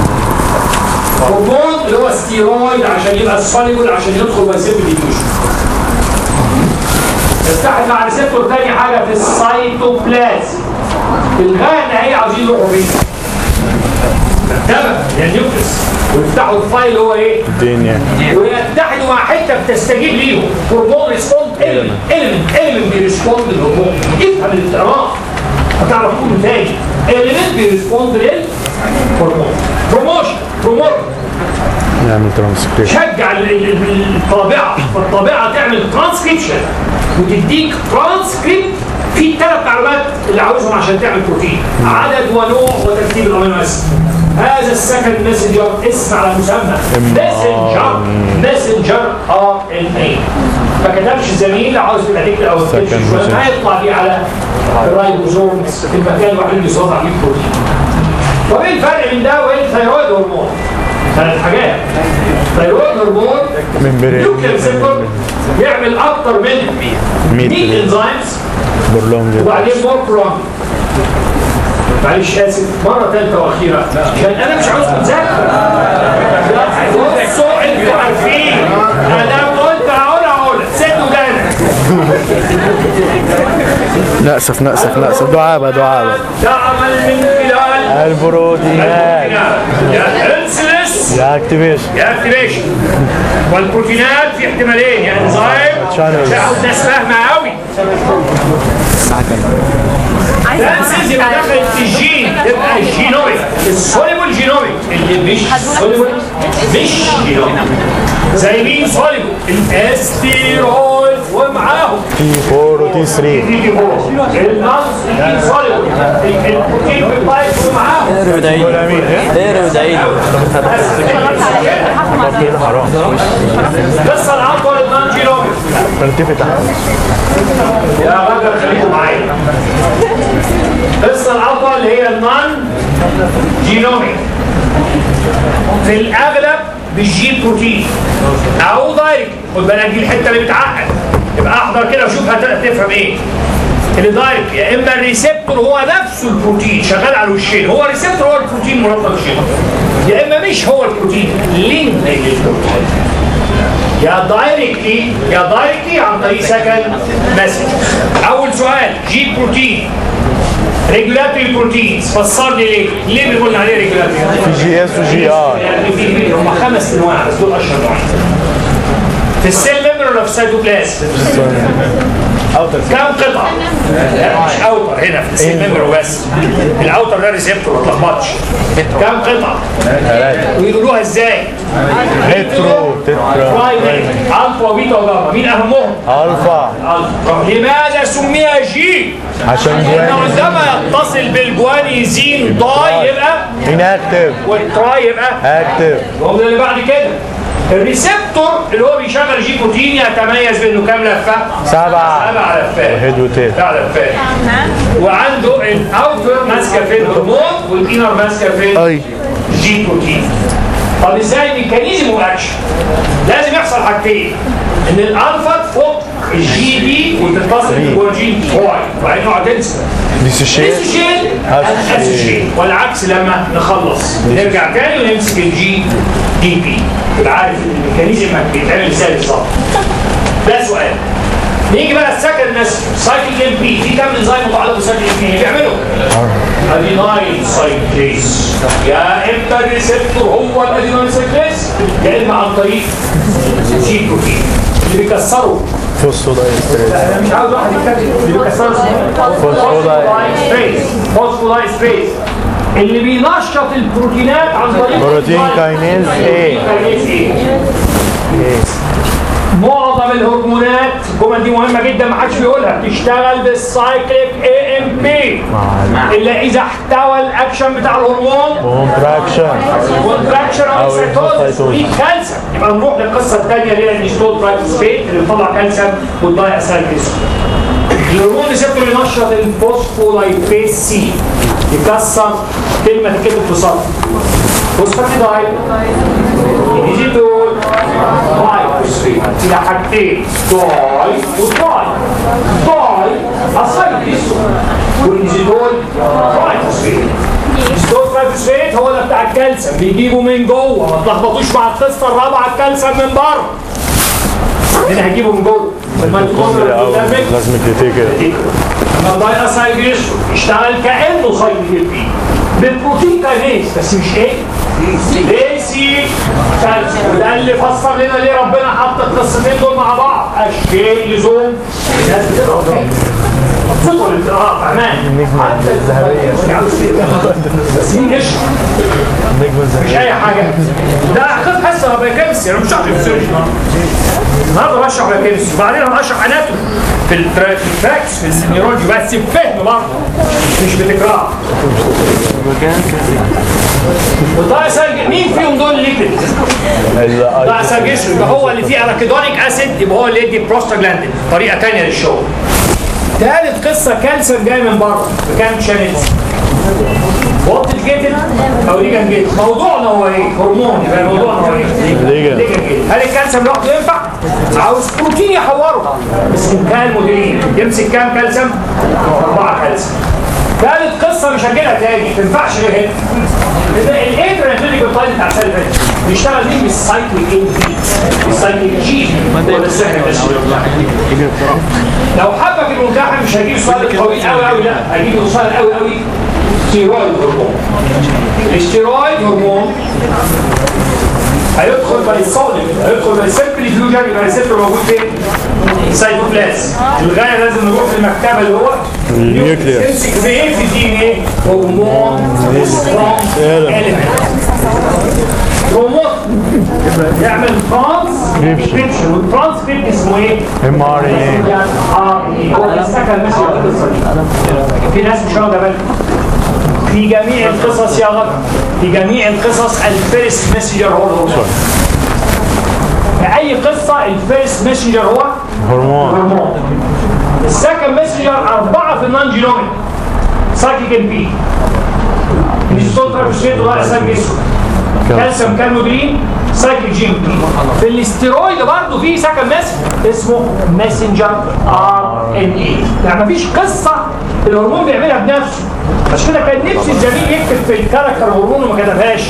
Speaker 4: هرمون اللي هو ستيرويد عشان يبقى سوليبل عشان يدخل ويسيب الديفيوجن تفتحت مع ريسبتور تاني حاجه في السيتوبلازم الغايه النهائيه عاوزين يروحوا فين؟ مكتبه يعني نيوكليس ويفتحوا الفايل هو ايه؟
Speaker 1: الدنيا
Speaker 4: ويتحدوا مع حته بتستجيب ليهم هرمون ريسبوند اليمنت اليمنت اليمنت بيرسبوند للهرمون افهم الافتراء هتعرف تقوله تاني اليمنت بيرسبوند للهرمون بروموشن بروموت
Speaker 1: نعمل ترانسكريبشن
Speaker 4: شجع ال- ال- ال- الطابعه فالطابعه تعمل ترانسكريبشن وتديك ترانسكريبت في الثلاث معلومات اللي عاوزهم عشان تعمل بروتين عدد ونوع وترتيب الامينو اسيد هذا السكند ماسنجر اسم على مسمى ماسنجر ماسنجر ار ان اي ما كتبش الزميل عاوز تبقى تكتب او تكتب
Speaker 1: Second
Speaker 4: شويه ما
Speaker 1: messenger.
Speaker 4: يطلع دي على الرايبوزوم في المكان الوحيد اللي يصنع فيه البروتين طب ايه الفرق بين ده وبين الثيرويد هرمون؟ ثلاث حاجات الثيرويد هرمون
Speaker 1: ممبرين
Speaker 4: نيوكلير ريسبتور بيعمل اكتر من 100
Speaker 1: 100
Speaker 4: انزيمز
Speaker 1: برلونج
Speaker 4: وبعدين مور برونج معلش اسف مره ثالثه واخيره عشان انا مش عاوزكم تذاكروا بصوا انتوا عارفين انا قلت هقول هقول سدوا ودانك
Speaker 1: نأسف نأسف نأسف دعابة دعابة
Speaker 4: تعمل من خلال
Speaker 1: البروتينات
Speaker 4: يا انسلس
Speaker 1: يا اكتيفيشن
Speaker 4: يا اكتيفيشن والبروتينات في احتمالين يا انزيم
Speaker 1: Channels.
Speaker 4: شايف ناس فاهمه قوي الانسلس يبقى دخلت في الجين تبقى الجينوميك السوليبل جينوميك اللي مش سوليبل مش جينوميك زي مين سوليبل الاستيرويد ومعاهم
Speaker 1: تي 4 وتي 3
Speaker 4: تيجي فوق النص الجين سوليبل البروتين في البايب ومعاهم قصه العضله النون جينوميك
Speaker 1: فلتفت
Speaker 4: يا راجل خليكم معايا قصه العضله اللي هي النون جينوميك في الاغلب بالجين بروتين او دايركت خد بالك دي الحته اللي بتعقد يبقى احضر كده وشوف هت- هتفهم ايه اللي دايركت يا اما الريسبتور هو نفسه البروتين شغال على الوشين هو الريسبتور هو البروتين مربط الشيء يا اما مش هو البروتين لينك للبروتين يا دايركتلي يا دايركتلي عن طريق سكند مسج اول سؤال جي بروتين ريجولاتوري بروتينز فسر لي ليه؟ ليه بيقولنا عليه ريجولاتوري؟
Speaker 1: في جي اس وجي ار
Speaker 4: يعني في في هم خمس انواع بس دول اشهر نوعين في السيل ميمبر ولا في السيتوبلازم؟ كم قطعة؟ لا مش اوتر هنا في السيل ميمبر وبس الاوتر ده ريسبتور ما تلخبطش كم قطعة؟ ويقولوها ازاي؟
Speaker 1: هيترو تترا
Speaker 4: برايمري الفا وبيتا وجاما مين اهمهم؟
Speaker 1: الفا
Speaker 4: الفا لماذا سمي جي؟
Speaker 1: عشان
Speaker 4: لانه
Speaker 1: جواني
Speaker 4: عندما يتصل بالجوانيزين داي يبقى
Speaker 1: اناكتيف
Speaker 4: والتراي يبقى
Speaker 1: اكتيف
Speaker 4: الجمله اللي بعد كده الريسبتور اللي هو بيشغل جي بروتين يتميز بانه كام لفه؟
Speaker 1: سبعة
Speaker 4: سبع لفات
Speaker 1: هيد وتيل
Speaker 4: سبع لفات وعنده الاوتر ماسكه في الهرمون والانر ماسكه في
Speaker 1: اي
Speaker 4: جي بروتين طب ازاي ميكانيزم واكشن لازم يحصل حاجتين ان الالفا تفك الجي دي وتتصل بالجين تراي وبعدين نقعد ننسى
Speaker 1: ديسوشيت
Speaker 4: اسوشيت اسوشيت والعكس لما نخلص نرجع تاني ونمسك الجي دي بي تبقى عارف الميكانيزم بيتعمل ازاي بالظبط ده سؤال نيجي بقى السكند ناس سايكل ام بي في كام انزيم متعلق بالسايكل ام بي بيعملوا اديناين سايكليز يا اما الريسبتور هو الاديناين سايكليز يا اما عن طريق جي بروتين اللي بيكسروا
Speaker 1: فوسفودايستريت
Speaker 4: انا مش عاوز واحد يتكلم اللي بيكسروا اسمه فوسفولايستريز فوسفولايستريز اللي بينشط البروتينات عن طريق
Speaker 1: بروتين كاينيز A.
Speaker 4: كاينيز A. معظم الهرمونات الجمل دي مهمه جدا ما حدش بيقولها بتشتغل بالسايكليك اي ام بي الا اذا احتوى الاكشن بتاع الهرمون
Speaker 1: كونتراكشن
Speaker 4: كونتراكشن او
Speaker 1: أو
Speaker 4: سيتوزس
Speaker 1: cytosis.
Speaker 4: ودي كالسيوم يبقى نروح للقصه الثانيه اللي هي النيستول ترايفوسفيت اللي بيطلع كالسيوم والداي اسايكليس الهرمون ريسبتور ينشط الفوسفولايبيز سي يكسر كلمه تتكتب في سطر فوسفاتيدايل ديجيتول ترايفوسفيت الى حاجتين داي وداي داي اسايكليس والديجيتول ترايفوسفيت الدكتور فوسفات هو ده بتاع الكالسيوم بيجيبه من جوه ما تلخبطوش مع القصه الرابعه الكالسيوم من بره هنا هجيبه من جوه الميتوكوندريا اللي قدامك
Speaker 1: لازم تفتكر
Speaker 4: اما الداي اسايجريش اشتغل كانه سايكل بي بالبروتين كاينيز بس مش ايه؟ ليس سي كالسيوم ده اللي فسر لنا ليه ربنا حط القصتين دول مع بعض الشيء لزوم الناس بتقرا فين؟ فطر القراءة فهمان حتى الذهبية بس مين يشرح؟ مش أي حاجة ده أخذ حصة بايوكيمستري أنا مش شرح فيسيولوجي النهارده بشرح بايوكيمستري وبعدين أنا بشرح أناتومي في التراك في التراكس في النيورولوجي بس بفهم برضه مش بتكرار وطبعا سرج مين فيهم دول ليكويد؟ طبعا سرجيشن يبقى هو اللي فيه اراكيدونيك اسيد يبقى هو اللي يدي بروستاجلاندين طريقه ثانيه للشغل ثالث قصه كالسيوم جاي من بره بكام شانلز فولتج جيتد او ليجان جيتد موضوعنا هو ايه؟ هرمون يبقى موضوعنا هو ايه؟ ليجان جيتد هل الكالسيوم لوحده ينفع؟ عاوز بروتين يحوره بس كان مديرين يمسك كام كالسيوم؟ اربعه كالسيوم ثالث قصه مش هجيلها تاني ما تنفعش غير هنا الانترنتيك الطالب بتاع السنه اللي فاتت بيشتغل مين بالسايكليك اي بي بالسايكليك جي ولا السحر بس لو حبك الممتحن مش هيجيب سؤال طويل قوي قوي لا هيجيب سؤال قوي قوي ستيرويد هرمون الستيرويد هرمون هيدخل باي صالب هيدخل باي سيمبل فيوجن يبقى الريسبتور موجود فين؟ سايتوبلازم الغايه لازم نروح المكتبه اللي هو
Speaker 1: النيوكليوس.
Speaker 4: تمسك في ايه في الدي ان ايه؟ هرمون سترونج اليمنت هرمون يعمل ترانسكريبشن والترانسكريبت اسمه ايه؟
Speaker 1: ام ار اي
Speaker 4: هو السكن ماشي على القصه دي في ناس مش واخده بالها في جميع القصص يا غد في جميع القصص الفيرست ميسنجر هو الهرمون في اي قصه الفيرست ميسنجر هو
Speaker 1: هرمون
Speaker 4: هرمون السكن ميسنجر اربعه في النون جينوميك سايكيك ان بي مش سلطه مش سيد ولا سايكيك كالسيوم كالمودرين سايكل جين بي في الاستيرويد برضه في سكن ماسك اسمه ماسنجر ار ان اي يعني مفيش قصه الهرمون بيعملها بنفسه عشان كده كان نفسي الزميل يكتب في الكاركتر هرمون وما كتبهاش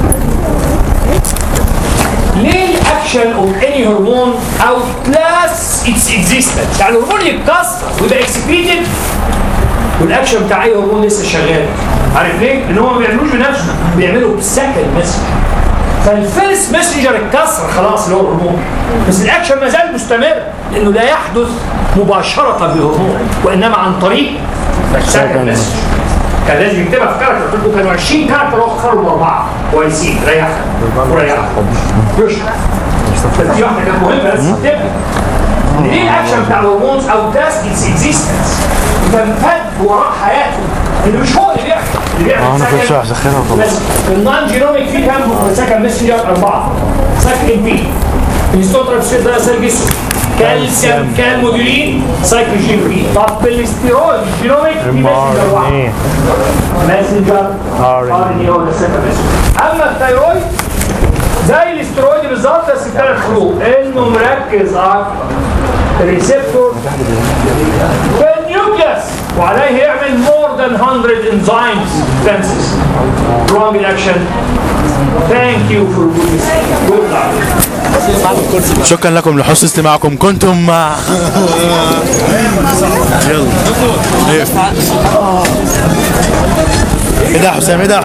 Speaker 4: ليه الاكشن اوف اني هرمون اوتلاس اتس اكزيستنس يعني الهرمون يتكسر ويبقى اكسكريتد والاكشن بتاع اي هرمون لسه شغال عارف ليه؟ ان هو ما بيعملوش بنفسه بيعملوا بسكند مسج فالفيرست ماسنجر اتكسر خلاص اللي هو الهرمون بس الاكشن ما زال مستمر لانه لا يحدث مباشره بالهرمون وانما عن طريق سكند مسج كان لازم يكتبها في كاركتر قلت له كانوا 20 كاركتر واخروا اربعه كويسين ريحها وريحها يشرح بس دي واحده كانت مهمه بس تكتبها ليه الاكشن بتاع الهرمونز او تاست اتس اكزيستنس تمتد وراء حياته اللي مش هو اللي بيعمل اللي بيعمل
Speaker 1: انا كنت
Speaker 4: سكن-
Speaker 1: راح اسخنها وخلاص
Speaker 4: بس النون جينوميك فيه كام سكن ميسنجر اربعه سكن بي الستوتر بسيط ده سيرجيس كالسيوم كالمودولين سايكل جين بي طب في الاستيرويد الجينوميك في ميسنجر واحد ماسنجر ار ان اي هو اللي سكن ميسنجر اما الثايرويد زي الاسترويد بالظبط بس بثلاث خروج انه مركز اكتر ريسبتور في النيوكليس وعليه يعمل more than 100 enzymes senses wrong action thank you for good luck
Speaker 1: شكرا لكم لحسن استماعكم كنتم مع يلا ايه ده يا حسام ايه ده